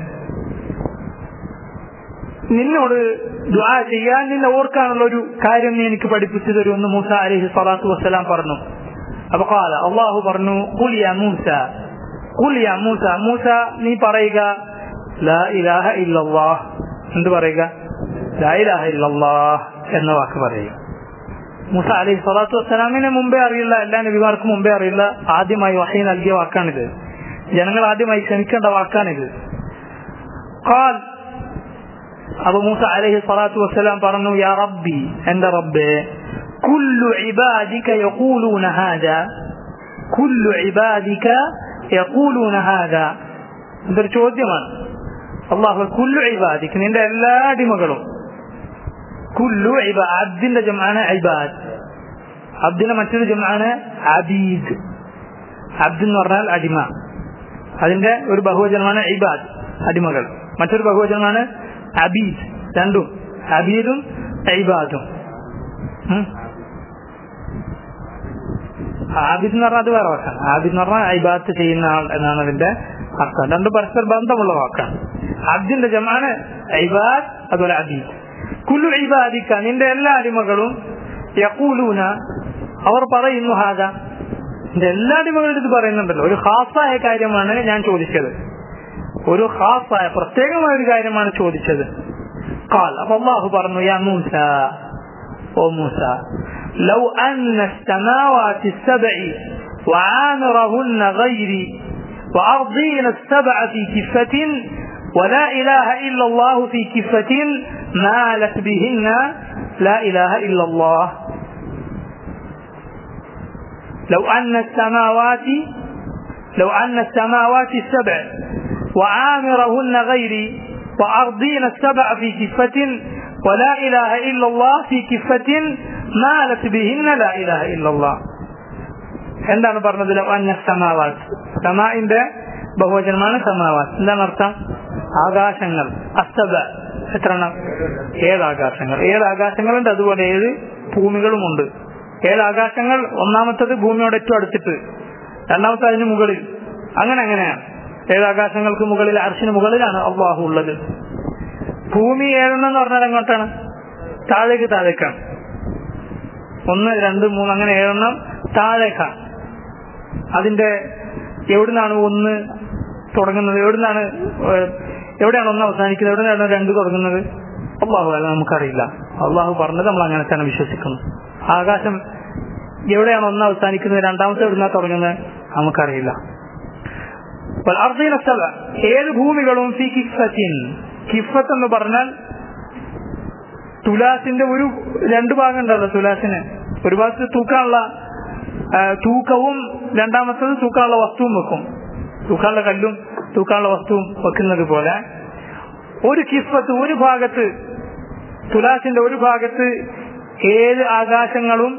നിന്നോട് ദുആ ചെയ്യാൻ നിന്നെ ഓർക്കാനുള്ള ഒരു കാര്യം നീ എനിക്ക് പഠിപ്പിച്ചു തരുമെന്ന് മൂസ അലഹി സ്വലാത്തു വസ്സലാം പറഞ്ഞു അപ്പൊ കാല അള്ളാഹു പറഞ്ഞു കുലിയ മൂസ കുലിയ മൂസ മൂസ നീ പറയുക ലാ ഇലാഹ ഇല്ലല്ലാഹ് എന്ത് പറയുക ലാ ഇലാഹ ഇല്ലല്ലാഹ് എന്ന വാക്ക് പറയുക മൂസ അലൈഹി സ്വലാത്തു വസ്സലാമിനെ മുമ്പേ അറിയില്ല എല്ലാ നബിമാർക്കും മുമ്പേ അറിയില്ല ആദ്യമായി വഹി നൽകിയ വാക്കാണിത് ജനങ്ങൾ ആദ്യമായി ക്ഷണിക്കേണ്ട വാക്കാണിത് ഖാൽ അപ്പൊ മൂസ അലൈഹി സ്വലാത്തു വസ്സലാം പറഞ്ഞു യാ റബ്ബി എന്റെ റബ്ബേ കുല്ലു ഇബാദിക യഖൂലൂന ഹാദാ കുല്ലു ഇബാദിക യഖൂലൂന ഹാദാ ഇതൊരു ചോദ്യമാണ് അള്ളാഹു കുല്ലു ഇബാദിക്ക് നിന്റെ എല്ലാ അടിമകളും കുല്ലു ഇബാ അബ്ദിന്റെ ജമാണ് ഇബാദ് അബ്ദിന്റെ മറ്റൊരു ജമാണ് അബീദ് അബ്ദ് എന്ന് പറഞ്ഞാൽ അടിമ അതിന്റെ ഒരു ബഹുവചനമാണ് ഇബാദ് അടിമകൾ മറ്റൊരു ബഹുവചനമാണ് അബീദ് രണ്ടും അബീദും ഇബാദും ആബിദ് എന്ന് പറഞ്ഞാൽ അത് വേറെ വാക്കാണ് ആബിദ് എന്ന് പറഞ്ഞാൽ ഇബാദത്ത് ചെയ്യുന്ന ആൾ എന്നാണ് അതിന്റെ അർത്ഥം രണ്ട് പരസ്പര ബന്ധമുള്ള വാക്കാണ് അബ്ദിന്റെ ജമാണ് ഇബാദ് അതുപോലെ അബീദ് കുല്ലു ഇബാദിക്ക നിന്റെ എല്ലാ അടിമകളും യക്കൂലൂന അവർ പറയുന്നു ഹാദ എന്റെ എല്ലാ അടിമകളും ഇത് പറയുന്നുണ്ടല്ലോ ഒരു ഹാസായ കാര്യമാണ് ഞാൻ ചോദിച്ചത് ഒരു ഹാസായ പ്രത്യേകമായ ഒരു കാര്യമാണ് ചോദിച്ചത് കാൽ അപ്പൊ അള്ളാഹു പറഞ്ഞു യാ മൂസ ഓ മൂസ ലൗ അന്ന السماوات السبع وعامرهن غيري وأرضين السبع في كفة ولا إله إلا الله في كفة مالت بهن لا إله إلا الله لو أن السماوات لو أن السماوات السبع وعامرهن غيري وأرضين السبع في كفة ولا إله إلا الله في كفة مالت بهن لا إله إلا الله എന്താണ് പറഞ്ഞത് അന്ന സമാവാത്ത് സമാഇന്റെ ബഹുവചനമാണ് സമാവാത്ത് എന്താണ് അർത്ഥം ആകാശങ്ങൾ അസ്തബ എത്ര എണ്ണം ഏഴ് ആകാശങ്ങൾ ഏഴ് ആകാശങ്ങളുണ്ട് അതുപോലെ ഏഴ് ഭൂമികളുമുണ്ട് ഏഴ് ആകാശങ്ങൾ ഒന്നാമത്തത് ഭൂമിയോട് ഏറ്റവും അടുത്തിട്ട് രണ്ടാമത്തെ അതിന് മുകളിൽ അങ്ങനെ അങ്ങനെയാണ് ഏഴ് ആകാശങ്ങൾക്ക് മുകളിൽ അർഷിന് മുകളിലാണ് അള്ളാഹു ഉള്ളത് ഭൂമി ഏഴെണ്ണം എന്ന് പറഞ്ഞാൽ എങ്ങോട്ടാണ് താഴേക്ക് താഴേക്കാണ് ഒന്ന് രണ്ട് മൂന്ന് അങ്ങനെ ഏഴെണ്ണം താഴേക്കാണ് അതിന്റെ എവിടുന്നാണ് ഒന്ന് തുടങ്ങുന്നത് എവിടുന്നാണ് ഏഹ്, എവിടെയാണ് ഒന്ന് അവസാനിക്കുന്നത് എവിടെയാണ് രണ്ട് തുടങ്ങുന്നത് അള്ളാഹു അല്ല നമുക്കറിയില്ല അള്ളാഹു പറഞ്ഞത് നമ്മൾ അങ്ങനെ തന്നെ വിശ്വസിക്കുന്നു ആകാശം എവിടെയാണ് ഒന്ന് അവസാനിക്കുന്നത് രണ്ടാമത്തെ എവിടുന്നാ തുടങ്ങുന്നത് നമുക്കറിയില്ല അപ്പോൾ അർദ്ധീന സ്ഥല ഏത് ഭൂമികളും ഫി കിഫത്തിൻ കിഫത്ത് എന്ന് പറഞ്ഞാൽ തുലാസിന്റെ ഒരു രണ്ട് ഭാഗം ഉണ്ടല്ലോ തുലാസിന് ഒരു ഭാഗത്ത് തൂക്കാനുള്ള ആ, തൂക്കവും രണ്ടാമത്തത് തൂക്കാനുള്ള വസ്തുവും വെക്കും തൂക്കാനുള്ള കല്ലും തൂക്കാനുള്ള വസ്തുവും വെക്കുന്നത് പോലെ ഒരു കിഫത്ത് ഒരു ഭാഗത്ത് തുലാസിന്റെ ഒരു ഭാഗത്ത് ഏഴ് ആകാശങ്ങളും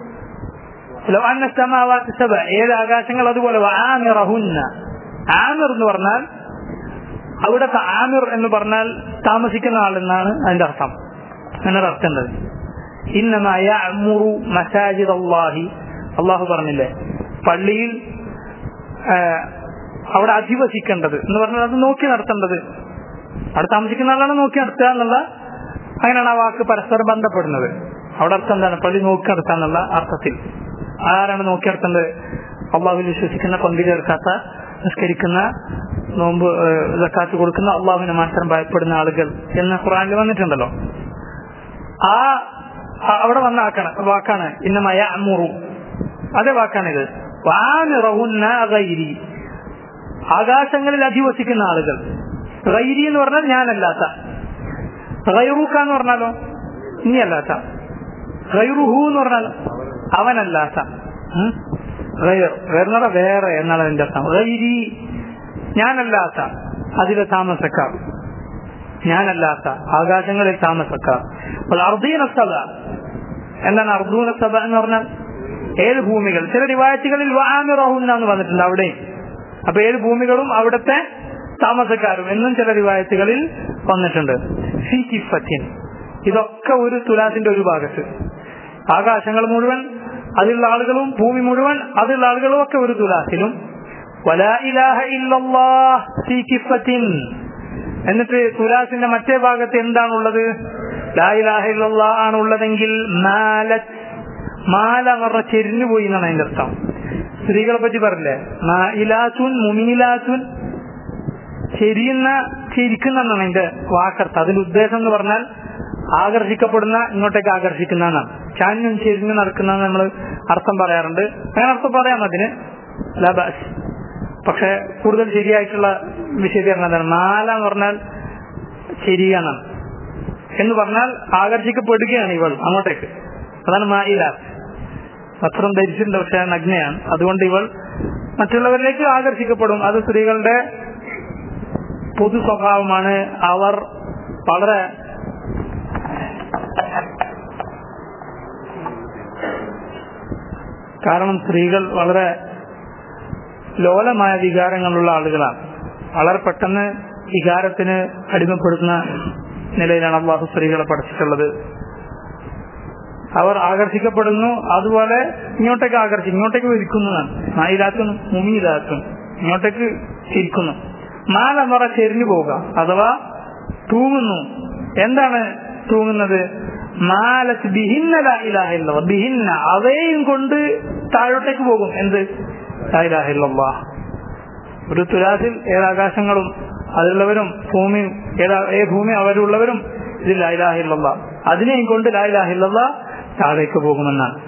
ലോ അന്ന സമാവാത്ത് സബ ഏഴ് ആകാശങ്ങൾ അതുപോലെ ആമിറഹുന്ന ആമിർ എന്ന് പറഞ്ഞാൽ അവിടുത്തെ ആമിർ എന്ന് പറഞ്ഞാൽ താമസിക്കുന്ന ആളെന്നാണ് അതിന്റെ അർത്ഥം അങ്ങനെ അർത്ഥമുണ്ട് ഇന്നമായ അമുറു മസാജിദ് അള്ളാഹി അള്ളാഹു പറഞ്ഞില്ലേ പള്ളിയിൽ ആ, അവിടെ അധിവസിക്കേണ്ടത് എന്ന് പറഞ്ഞാൽ അത് നോക്കി നടത്തേണ്ടത് അവിടെ താമസിക്കുന്ന ആളാണ് നോക്കി നടത്തുക എന്നുള്ള അങ്ങനെയാണ് ആ വാക്ക് പരസ്പരം ബന്ധപ്പെടുന്നത് അവിടെ അർത്ഥം എന്താണ് പള്ളി നോക്കി നടത്തുക എന്നുള്ള അർത്ഥത്തിൽ ആരാണ് നോക്കി നടത്തേണ്ടത് അള്ളാഹുവിൽ വിശ്വസിക്കുന്ന പങ്കു ചേർക്കാത്ത നിസ്കരിക്കുന്ന നോമ്പ് ഇതൊക്കാത്ത് കൊടുക്കുന്ന അള്ളാഹുവിനെ മാത്രം ഭയപ്പെടുന്ന ആളുകൾ എന്ന് ഖുറാനിൽ വന്നിട്ടുണ്ടല്ലോ ആ ആ- അവിടെ വന്ന ആക്കാണ് വാക്കാണ് ഇന്നമായ അമുറു അതേ വാക്കാണിത് വാനിറവുന്ന ഗൈരി ആകാശങ്ങളിൽ അധിവസിക്കുന്ന ആളുകൾ ഗൈരി എന്ന് പറഞ്ഞാൽ ഞാനല്ലാത്ത ഗൈറൂക്ക എന്ന് പറഞ്ഞാലോ നീ അല്ലാത്ത ഗൈറുഹു എന്ന് പറഞ്ഞാൽ അവനല്ലാത്ത ഉം? ഗൈർ ഗൈർ എന്ന് പറഞ്ഞാൽ വേറെ എന്നാണ് അതിന്റെ അർത്ഥം ഗൈരി ഞാനല്ലാത്ത അതിലെ താമസക്കാർ ഞാനല്ലാത്ത ആകാശങ്ങളിൽ താമസക്കാർ അപ്പോൾ അർദീന സഭ എന്താണ് അർദൂന സഭ എന്ന് പറഞ്ഞാൽ ഏഴ് ഭൂമികൾ ചില റിവായത്തുകളിൽ വാമിറഹുന്ന എന്ന് വന്നിട്ടുണ്ട് അവിടെയും അപ്പൊ ഏഴ് ഭൂമികളും അവിടുത്തെ താമസക്കാരും എന്നും ചില റിവായത്തുകളിൽ വന്നിട്ടുണ്ട് ഫി കിഫത്തിൻ ഇതൊക്കെ ഒരു തുലാസിന്റെ ഒരു ഭാഗത്ത് ആകാശങ്ങൾ മുഴുവൻ അതിലുള്ള ആളുകളും ഭൂമി മുഴുവൻ അതിലുള്ള ആളുകളും ഒക്കെ ഒരു തുലാസിലും വലാ ഇലാഹ ഇല്ലല്ലാഹ് ഫീ കിഫത്തിൻ എന്നിട്ട് തുലാസിന്റെ മറ്റേ ഭാഗത്ത് എന്താണുള്ളത് ലാ ഇലാഹ ഇല്ലല്ലാഹ് ആണ് ഉള്ളതെങ്കിൽ മാലത്ത് മാല പറഞ്ഞ ചെരിഞ്ഞു പോയി എന്നാണ് അതിന്റെ അർത്ഥം സ്ത്രീകളെ പറ്റി പറഞ്ഞില്ലേ മായിലാത്തുൻ മുമീലാത്തുൻ ചെരിയുന്ന ചിരിക്കുന്ന എന്നാണ് അതിന്റെ വാക്കർത്ഥം അതിന്റെ ഉദ്ദേശം എന്ന് പറഞ്ഞാൽ ആകർഷിക്കപ്പെടുന്ന ഇങ്ങോട്ടേക്ക് ആകർഷിക്കുന്ന എന്നാണ് ചാഞ്ഞും ചെരിഞ്ഞു നടക്കുന്ന നമ്മൾ അർത്ഥം പറയാറുണ്ട് അങ്ങനെ അർത്ഥം പറയാം അതിന് ലബാസ് പക്ഷെ കൂടുതൽ ശരിയായിട്ടുള്ള വിശദീകരണം എന്താണ് മാല എന്ന് പറഞ്ഞാൽ ശരിയാണ് എന്ന് പറഞ്ഞാൽ ആകർഷിക്കപ്പെടുകയാണ് ഇവൾ അങ്ങോട്ടേക്ക് അതാണ് മായില വസ്ത്രം ധരിച്ചിട്ടുണ്ട് പക്ഷെ നഗ്നയാണ് അതുകൊണ്ട് ഇവൾ മറ്റുള്ളവരിലേക്ക് ആകർഷിക്കപ്പെടും അത് സ്ത്രീകളുടെ പൊതു സ്വഭാവമാണ് അവർ വളരെ കാരണം സ്ത്രീകൾ വളരെ ലോലമായ വികാരങ്ങളുള്ള ആളുകളാണ് വളരെ പെട്ടെന്ന് വികാരത്തിന് അടിമപ്പെടുന്ന നിലയിലാണ് അള്ളാഹു സ്ത്രീകളെ പഠിച്ചിട്ടുള്ളത് അവർ ആകർഷിക്കപ്പെടുന്നു അതുപോലെ ഇങ്ങോട്ടേക്ക് ആകർഷിക്കും ഇങ്ങോട്ടേക്ക് വിരിക്കുന്നതാണ് നായിലാത്തും മുമീലാത്തും ഇങ്ങോട്ടേക്ക് ചിരിക്കുന്നു മാല നിറ ചെരിഞ്ഞു പോവുക അഥവാ തൂങ്ങുന്നു എന്താണ് തൂങ്ങുന്നത് മാലത്ത് ബിഹിന്ന ലാ ഇലാഹ ഇല്ലല്ലാഹ്. ബിഹിന്ന അവയും കൊണ്ട് താഴോട്ടേക്ക് പോകും എന്ത് ലാ ഇലാഹ ഇല്ലല്ലാഹ്. ഒരു തുലാസിൽ ഏതാകാശങ്ങളും അതിലുള്ളവരും ഭൂമിയും ഏതാ ഏ ഭൂമി അവരുള്ളവരും ഇതിൽ ലാ ഇലാഹ ഇല്ലല്ലാഹ്. അതിനെയും കൊണ്ട് ലാ ഇലാഹ ഇല്ലല്ലാഹ് താഴേക്ക് പോകുമെന്നാണ്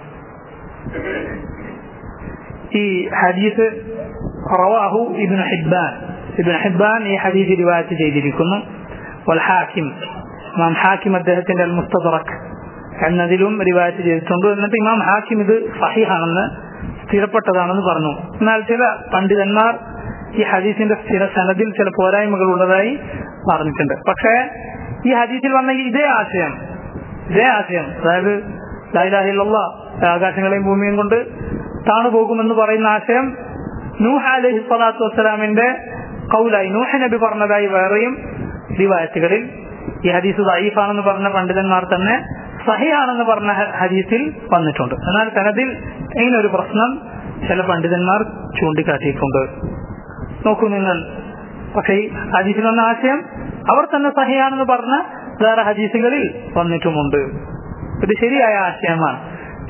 ഈ ഹദീസ് റവാഹു ഇബ്നു ഹിബ്ബാൻ ഇബ്നു ഹിബ്ബാൻ ഈ ഹദീസ് റിവായത്ത് ചെയ്തിരിക്കുന്നു വൽ ഹാക്കിം ഇമാം ഹാക്കിം അദ്ദേഹത്തിന്റെ അൽ മുസ്തദറക് എന്നതിലും റിവായത്ത് ചെയ്തിട്ടുണ്ട് എന്നിട്ട് ഇമാം ഹാക്കിം ഇത് സഹിഹാണെന്ന് സ്ഥിരപ്പെട്ടതാണെന്ന് പറഞ്ഞു എന്നാൽ ചില പണ്ഡിതന്മാർ ഈ ഹദീസിന്റെ സ്ഥിര സനദിൽ ചില പോരായ്മകൾ ഉള്ളതായി പറഞ്ഞിട്ടുണ്ട് പക്ഷേ ഈ ഹദീസിൽ വന്ന ഇതേ ആശയം ഇതേ ആശയം അതായത് ലൈലാഹില്ല ആകാശങ്ങളെയും ഭൂമിയും കൊണ്ട് താണു പോകുമെന്ന് പറയുന്ന ആശയം നൂഹ് അലഹി സ്വലാത്തു വസ്സലാമിന്റെ കൗലായി നൂഹ നബി പറഞ്ഞതായി വേറെയും റിവായത്തുകളിൽ ഈ ഹദീസ് ദൈഫാണെന്ന് പറഞ്ഞ പണ്ഡിതന്മാർ തന്നെ സഹിയാണെന്ന് പറഞ്ഞ ഹദീസിൽ വന്നിട്ടുണ്ട് എന്നാൽ സനദിൽ ഇങ്ങനെ ഒരു പ്രശ്നം ചില പണ്ഡിതന്മാർ ചൂണ്ടിക്കാട്ടിയിട്ടുണ്ട് നോക്കൂ നിങ്ങൾ പക്ഷേ ഈ ഹദീസിൽ വന്ന ആശയം അവർ തന്നെ സഹിയാണെന്ന് പറഞ്ഞ വേറെ ഹദീസുകളിൽ വന്നിട്ടുമുണ്ട് ഇത് ശരിയായ ആശയമാണ്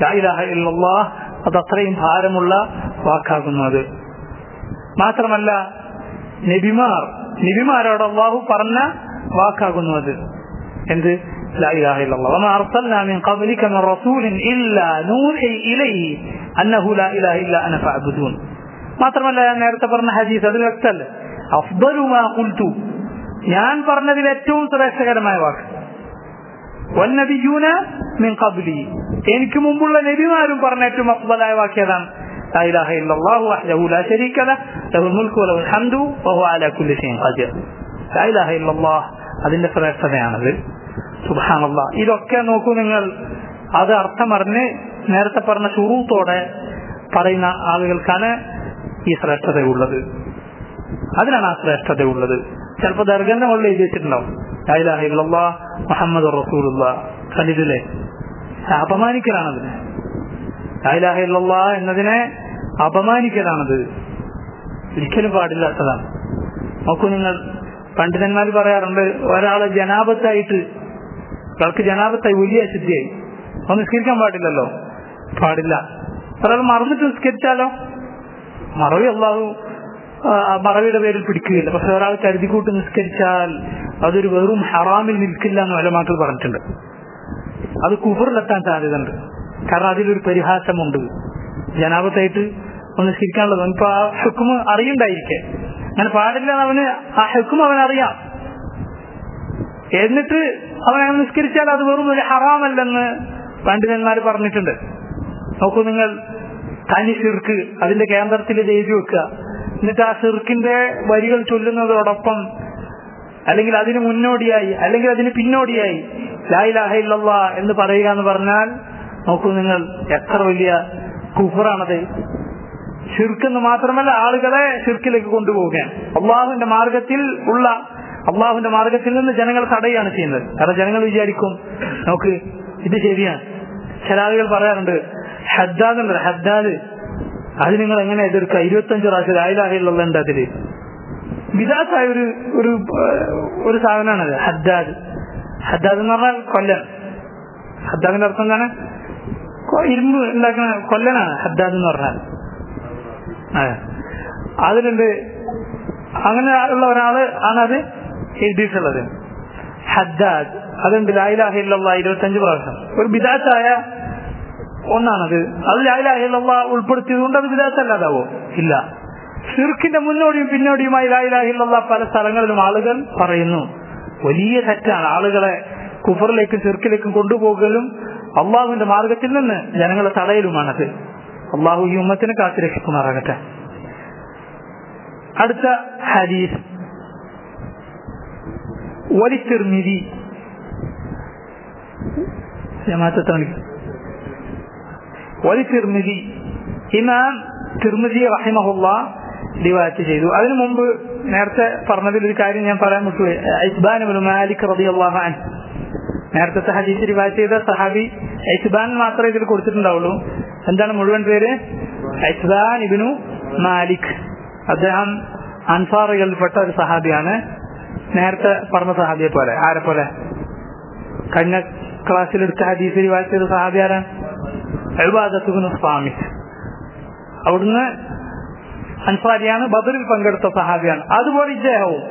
അത് അത്രയും ഭാരമുള്ള വാക്കാകുന്നത് മാത്രമല്ല നബിമാർ നബിമാരോട് അള്ളാഹു പറഞ്ഞ വാക്കാകുന്നു അത് എന്ത് لا إله إلا الله وما أرسلنا من قبلك من رسول إلا نوحي إليه أنه لا إله إلا أنا فاعبدون മാത്രമല്ല ഞാൻ നേരത്തെ പറഞ്ഞ ഹദീസ് അത് വ്യക്തമല്ല അഫ്ദലുമാ കുൽത്തു ഞാൻ പറഞ്ഞതിൽ ഏറ്റവും ശ്രേഷ്ഠകരമായ വാക്ക് വന്നബിയൂന മിൻ ഖബ്ലി എനിക്ക് മുമ്പുള്ള നബിമാരും പറഞ്ഞ ഏറ്റവും അഫ്ദലായ വാക്ക് ഏതാണ് لا إله إلا الله وحده لا شريك له له الملك وله الحمد وهو على كل شيء قدير لا إله إلا الله അതിന്റെ ശ്രേഷ്ഠതയാണത് സുബാനല്ല ഇതൊക്കെ നോക്കൂ നിങ്ങൾ അത് അർത്ഥമറിഞ്ഞ് നേരത്തെ പറഞ്ഞ ചുറൂത്തോടെ പറയുന്ന ആളുകൾക്കാണ് ഈ ശ്രേഷ്ഠതയുള്ളത് അതിനാണ് ആ ശ്രേഷ്ഠതയുള്ളത് ചിലപ്പോൾ ദർഗന്റെ മുകളിൽ എഴുതി വെച്ചിട്ടുണ്ടാവും ലായിലാഹിള്ള മുഹമ്മദ് റസൂലുള്ള കണ്ടിട്ടില്ലേ അപമാനിക്കലാണതിന് ലായിലാഹിള്ള എന്നതിനെ അപമാനിക്കലാണത് ഒരിക്കലും പാടില്ലാത്തതാണ് നോക്കൂ നിങ്ങൾ പണ്ഡിതന്മാർ പറയാറുണ്ട് ഒരാള് ജനാപത്തായിട്ട് ഒരാൾക്ക് ജനാപത്തായി വലിയ അശുദ്ധിയായി അത് നിസ്കരിക്കാൻ പാടില്ലല്ലോ പാടില്ല ഒരാൾ മറന്നിട്ട് നിസ്കരിച്ചാലോ മറവി അള്ളാഹു മറവിയുടെ പേരിൽ പിടിക്കുകയില്ല പക്ഷെ ഒരാൾ കരുതിക്കൂട്ട് നിസ്കരിച്ചാൽ അതൊരു വെറും ഹറാമിൽ നിൽക്കില്ല എന്ന് വലമാക്കൾ പറഞ്ഞിട്ടുണ്ട് അത് കുഫറിലെത്താൻ സാധ്യതയുണ്ട് കാരണം അതിലൊരു പരിഹാസമുണ്ട് ജനാപത്തായിട്ട് ഒന്ന് നിസ്കരിക്കാനുള്ളത് ഇപ്പൊ ആ ഹുക്കുമ് അറിയണ്ടായിരിക്കെ അങ്ങനെ പാടില്ല അവന് ആ ഹുക്കും അവൻ അറിയാം എന്നിട്ട് അവൻ അങ്ങനെ നിസ്കരിച്ചാൽ അത് വെറും ഒരു ഹറാമല്ലെന്ന് പണ്ഡിതന്മാർ പറഞ്ഞിട്ടുണ്ട് നോക്കൂ നിങ്ങൾ തനി ഷിർക്ക് അതിന്റെ കേന്ദ്രത്തിൽ ഇത് എഴുതി വെക്കുക എന്നിട്ട് ആ ഷിർക്കിന്റെ വരികൾ ചൊല്ലുന്നതോടൊപ്പം അല്ലെങ്കിൽ അതിന് മുന്നോടിയായി അല്ലെങ്കിൽ അതിന് പിന്നോടിയായി ലായിലാഹയില്ല എന്ന് പറയുക എന്ന് പറഞ്ഞാൽ നോക്കൂ നിങ്ങൾ എത്ര വലിയ കുഫറാണത് ഷിർക്കെന്ന് മാത്രമല്ല ആളുകളെ ഷിർക്കിലേക്ക് കൊണ്ടുപോവുകയാണ് അള്ളാഹുവിന്റെ മാർഗത്തിൽ ഉള്ള അള്ളാഹുവിന്റെ മാർഗത്തിൽ നിന്ന് ജനങ്ങൾ തടയുകയാണ് ചെയ്യുന്നത് കാരണം ജനങ്ങൾ വിചാരിക്കും നോക്ക് ഇത് ശരിയാണ് ചില ആളുകൾ പറയാറുണ്ട് ഹദ്ദാദ് ഉണ്ടല്ലോ ഹദ്ദാദ് അത് നിങ്ങൾ എങ്ങനെ എതിർക്കുക ഇരുപത്തഞ്ച് പ്രാവശ്യം ലായിലാഹിലുള്ള ഉണ്ട് അതില് വിദാസായ ഒരു ഒരു ഒരു സാധനമാണത് ഹദ്ദാദ് ഹദ്ദാദ് എന്ന് പറഞ്ഞാൽ കൊല്ലൻ ഹദ്ദാദിന്റെ അർത്ഥം എന്താണ് ഇരുമ്പ് ഉണ്ടാക്കുന്ന കൊല്ലനാണ് ഹദ്ദാദ് എന്ന് പറഞ്ഞാൽ അതിലുണ്ട് അങ്ങനെ ഉള്ള ഒരാള് ആണ് അത് എഴുതിയിട്ടുള്ളത് ഹദ്ദാദ് അതുണ്ട് ലായിലാഹില്ല ഇരുപത്തഞ്ച് പ്രാവശ്യം ഒരു ബിദാത്തായ ഒന്നാണത് അത് ലായിലാഹില്ല ഉൾപ്പെടുത്തിയത് കൊണ്ട് അത് ബിദാത്തല്ലാതാവോ ഇല്ല ഷിർക്കിന്റെ മുന്നോടിയും പിന്നോടിയുമായി ലായിലാഹില്ല പല സ്ഥലങ്ങളിലും ആളുകൾ പറയുന്നു വലിയ തെറ്റാണ് ആളുകളെ കുഫറിലേക്കും ചെറുക്കിലേക്കും കൊണ്ടുപോകലും അള്ളാഹുവിന്റെ മാർഗത്തിൽ നിന്ന് ജനങ്ങളെ തടയലുമാണത് അള്ളാഹു ഈ ഉമ്മത്തിനെ കാത്തുരക്ഷിക്കുമാറാകട്ടെ അടുത്ത ഹദീസ് വലിത്തിർമിതി വലിത്തിർമിതി ഇമാം തിർമിതി റഹിമഹുല്ല റിവായത്ത് ചെയ്തു അതിനു മുമ്പ് നേരത്തെ പറഞ്ഞതിൽ ഒരു കാര്യം ഞാൻ പറയാൻ വിട്ടുപോയി ഐസ്ബാൻ മാലിക് റളിയല്ലാഹു അൻഹു നേരത്തെ ഹദീസ് റിവായത്ത് ചെയ്ത സഹാബി ഐസ്ബാൻ മാത്രമേ ഇതിൽ കൊടുത്തിട്ടുണ്ടാവുള്ളൂ എന്താണ് മുഴുവൻ പേര് ഐസ്ബാൻ ഇബിനു മാലിക് അദ്ദേഹം അൻസാറുകളിൽപ്പെട്ട ഒരു സഹാബിയാണ് നേരത്തെ പറഞ്ഞ സഹാബിയെ പോലെ ആരെ പോലെ കഴിഞ്ഞ ക്ലാസ്സിലെടുത്ത ഹദീസ് റിവായത്ത് ചെയ്ത സഹാബി ആരാണ് എഴുപാദത്തുബിനു സ്വാമി അവിടുന്ന് അൻസാരിയാണ് ബദറിൽ പങ്കെടുത്ത സഹാബിയാണ് അതുപോലെ ഇദ്ദേഹവും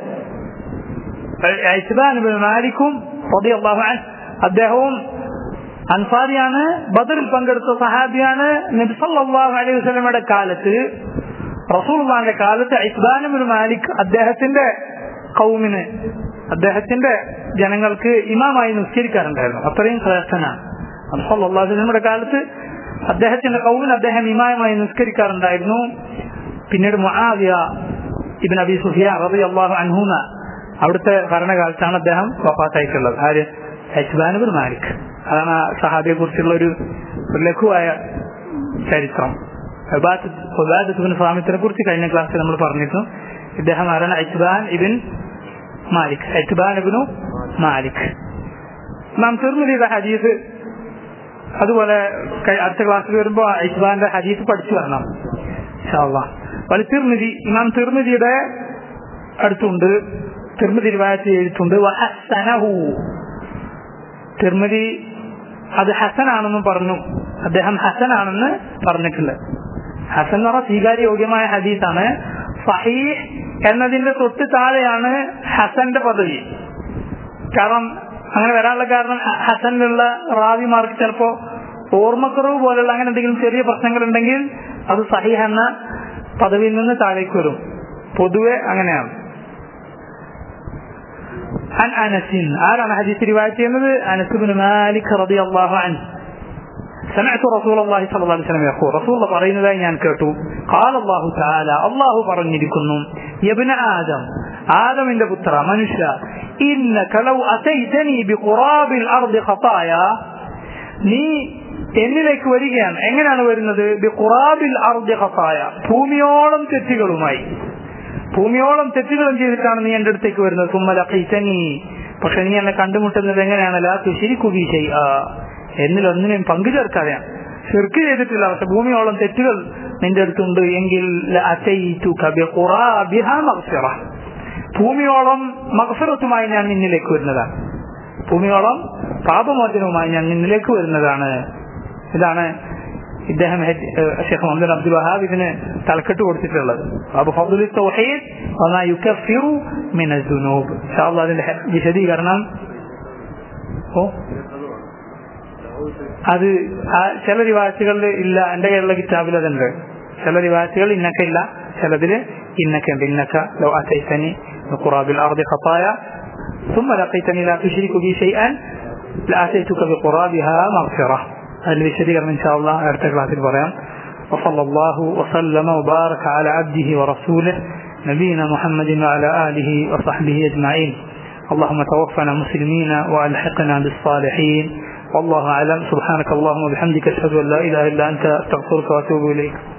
മാലിക്കും അദ്ദേഹവും അൻസാരിയാണ് ബദറിൽ പങ്കെടുത്ത സഹാബിയാണ് നബിസല്ലാഹു അലൈഹി വസ്ലമയുടെ കാലത്ത് റസൂൽമാന്റെ കാലത്ത് ഇസ്ബാനുബിൻ മാലിക് അദ്ദേഹത്തിന്റെ കൗമിന് അദ്ദേഹത്തിന്റെ ജനങ്ങൾക്ക് ഇമാമായി നിസ്കരിക്കാറുണ്ടായിരുന്നു അത്രയും ശ്രേഷ്ഠനാണ് അള്ളാഹുലമയുടെ കാലത്ത് അദ്ദേഹത്തിന്റെ കൗമിന് അദ്ദേഹം ഇമാമായി നിസ്കരിക്കാറുണ്ടായിരുന്നു പിന്നീട് മുആവിയ ഇബിൻ അബി സുഫിയ റബി അള്ളാഹു അൻഹൂന അവിടുത്തെ ഭരണകാലത്താണ് അദ്ദേഹം വഫാത്തായിട്ടുള്ളത് ആര് ഹജ്ബാനുബിൻ മാലിക് അതാണ് ആ സഹാബിയെ കുറിച്ചുള്ള ഒരു ലഘുവായ ചരിത്രം ഹുബാദത്തുബിൻ സ്വാമിത്തിനെ കുറിച്ച് കഴിഞ്ഞ ക്ലാസ്സിൽ നമ്മൾ പറഞ്ഞിരുന്നു ഇദ്ദേഹം ആരാണ് ഐത്ബാൻ ഇബിൻ മാലിക് ഐത്ബാൻ ഇബിനു മാലിക് നാം തിർമിതിയുടെ ഹദീസ് അതുപോലെ ക- അടുത്ത ക്ലാസ്സിൽ വരുമ്പോൾ ഇസ്ബാന്റെ ഹദീസ് പഠിച്ചു വരണം വലി തിർമിതി ഇമാം തിർമിതിയുടെ അടുത്തുണ്ട് തിർമിതി റിവായത്ത് ചെയ്തിട്ടുണ്ട് വഹസ്സനഹു തിർമിതി അത് ഹസനാണെന്ന് പറഞ്ഞു അദ്ദേഹം ഹസനാണെന്ന് പറഞ്ഞിട്ടുണ്ട് ഹസൻ എന്ന് പറഞ്ഞാൽ സ്വീകാര്യോഗ്യമായ ഹദീസാണ് സഹീഹ് എന്നതിന്റെ തൊട്ട് താഴെയാണ് ഹസന്റെ പദവി കാരണം അങ്ങനെ വരാനുള്ള കാരണം ഹ- ഹസനിലുള്ള റാവിമാർക്ക് ചിലപ്പോ ഓർമ്മക്കുറവ് പോലുള്ള അങ്ങനെ എന്തെങ്കിലും ചെറിയ പ്രശ്നങ്ങൾ ഉണ്ടെങ്കിൽ അത് സഹീഹ് എന്ന പദവിയിൽ നിന്ന് താഴേക്ക് വരും പൊതുവെ അങ്ങനെയാണ് عن أنس آل حديث رواية أنس بن مالك رضي الله عنه سمعت رسول الله صلى الله عليه وسلم يقول رسول الله പറയുന്നതായി ഞാൻ കേട്ടു قال الله تعالى الله പറഞ്ഞിരിക്കുന്നു ابن آدم ആദമിന്റെ പുത്ര മനുഷ്യ إنك لو أتيتني بقراب الأرض خطايا നീ എന്നിലേക്ക് വരികയാണ് എങ്ങനെയാണ് വരുന്നത് ബിഖുറാബിൽ അർദ് ഖതായ ഭൂമിയോളം തെറ്റുകളുമായി ഭൂമിയോളം തെറ്റുകളും ചെയ്തിട്ടാണ് നീ എന്റെ അടുത്തേക്ക് വരുന്നത് സുമ്മലീ പക്ഷെ നീ എന്നെ കണ്ടുമുട്ടുന്നത് എങ്ങനെയാണല്ല തുശിരിക്കുബി ചെയ്യ എന്നിലൊന്നിനും പങ്കു ചേർക്കാതെയാണ് ചെറുക്ക് ചെയ്തിട്ടില്ല പക്ഷെ ഭൂമിയോളം തെറ്റുകൾ നിന്റെ അടുത്തുണ്ട് എങ്കിൽ ലഅതൈതുക ബിഖുറാബിഹാ മഗ്ഫിറ. ഭൂമിയോളം മകഫിറത്തുമായി ഞാൻ നിന്നിലേക്ക് വരുന്നതാണ് ഭൂമിയോളം പാപമോചനവുമായി ഞാൻ നിന്നിലേക്ക് വരുന്നതാണ് ഇതാണ് ഇദ്ദേഹം ഹെഡ്- ഏഹ് ഷെയ്ഖ് മുഹമ്മദ് അബ്ദുൽ വഹാബ് ഇതിന് തലക്കെട്ട് കൊടുത്തിട്ടുള്ളത് അബു ഫദ്ദുൽ തൗഹീദ് വമാ യുകഫിറു മിന ദുനൂബ് ഇൻഷാ അല്ലാഹ് അതിന്റെ ഹെ- വിശദീകരണം ഓ അത് ആ ചില റിവാഴ്ചകളിൽ ഇല്ല എന്റെ കയ്യിലുള്ള കിതാബിൽ അതുണ്ട് ചില റിവാഴ്ചകൾ ഇന്നക്ക ഇല്ല ചിലതില് ഇന്നക്ക ഉണ്ട് ഇന്നക്ക ലോ അസൈത്തനി ഖുറാബിൽ അർദി ഖത്തായ ثم لقيتني لا تشرك بي شيئا لآتيتك بقرابها مغفرة അതിൽ വിശദീകരണം ഇൻഷാ അല്ലാഹ് അടുത്ത ക്ലാസ്സിൽ പറയാം وصلى الله وسلم وبارك على عبده ورسوله نبينا محمد وعلى آله وصحبه أجمعين اللهم توفنا مسلمين وألحقنا بالصالحين والله أعلم سبحانك اللهم وبحمدك أشهد أن لا إله إلا أنت أستغفرك وأتوب إليك